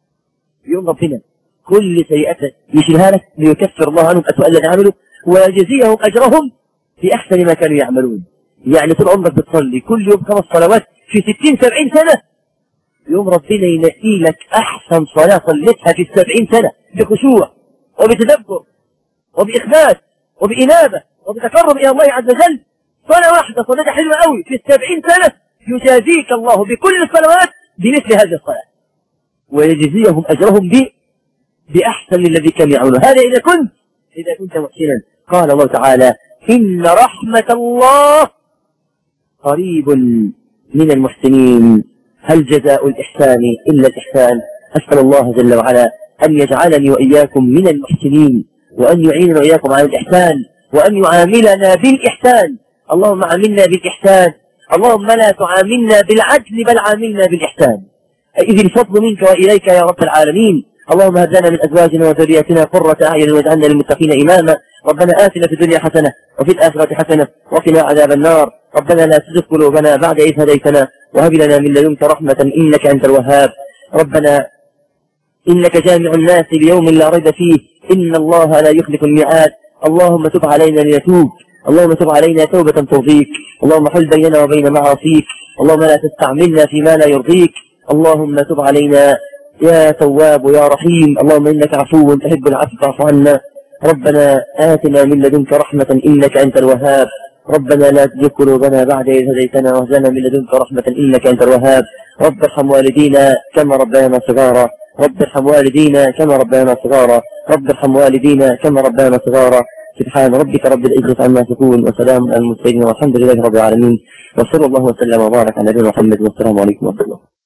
يوم ربنا كل سيئة يشيلها لك ليكفر الله عنهم أسوأ الذي عملوا ويجزيهم أجرهم بأحسن ما كانوا يعملون يعني طول عمرك بتصلي كل يوم خمس صلوات في ستين سبعين سنة يوم ربنا ينقي لك أحسن صلاة صليتها في السبعين سنة بخشوع وبتدبر وبإخبات وبإنابة وبتقرب إلى الله عز وجل صلاة واحدة صلاة حلوة قوي في السبعين سنة يجازيك الله بكل الصلوات بمثل هذه الصلاة ويجزيهم أجرهم ب بأحسن الذي كانوا يعملون هذا إذا كنت إذا كنت محسنا قال الله تعالى إن رحمة الله قريب من المحسنين هل جزاء الإحسان إلا الإحسان أسأل الله جل وعلا أن يجعلني وإياكم من المحسنين وأن يعيننا وإياكم على الإحسان وأن يعاملنا بالإحسان اللهم عاملنا بالإحسان اللهم لا تعاملنا بالعدل بل عاملنا بالإحسان إذ الفضل منك وإليك يا رب العالمين اللهم هب لنا من أزواجنا وذرياتنا قرة أعين واجعلنا للمتقين إماما ربنا آتنا في الدنيا حسنة وفي الآخرة حسنة وقنا عذاب النار ربنا لا تزغ قلوبنا بعد إذ هديتنا وهب لنا من لدنك رحمة إنك أنت الوهاب ربنا إنك جامع الناس ليوم لا ريب فيه إن الله لا يخلف الميعاد اللهم تب علينا لنتوب اللهم تب علينا توبة ترضيك اللهم حل بيننا وبين معاصيك اللهم لا تستعملنا فيما لا يرضيك اللهم تب علينا يا تواب يا رحيم اللهم إنك عفو تحب العفو فاعف عنا ربنا آتنا من لدنك رحمة إنك أنت الوهاب ربنا لا تزغ قلوبنا بعد إذ هديتنا وهب لنا من لدنك رحمة إنك أنت الوهاب رب ارحم والدينا كما ربينا صغارا رب ارحم والدينا كما ربينا صغارا رب ارحم والدينا كما ربينا صغارا سبحان ربك رب العزة عما يصفون وسلام على المرسلين والحمد لله رب العالمين وصلى الله وسلم وبارك على نبينا محمد والسلام عليكم ورحمة الله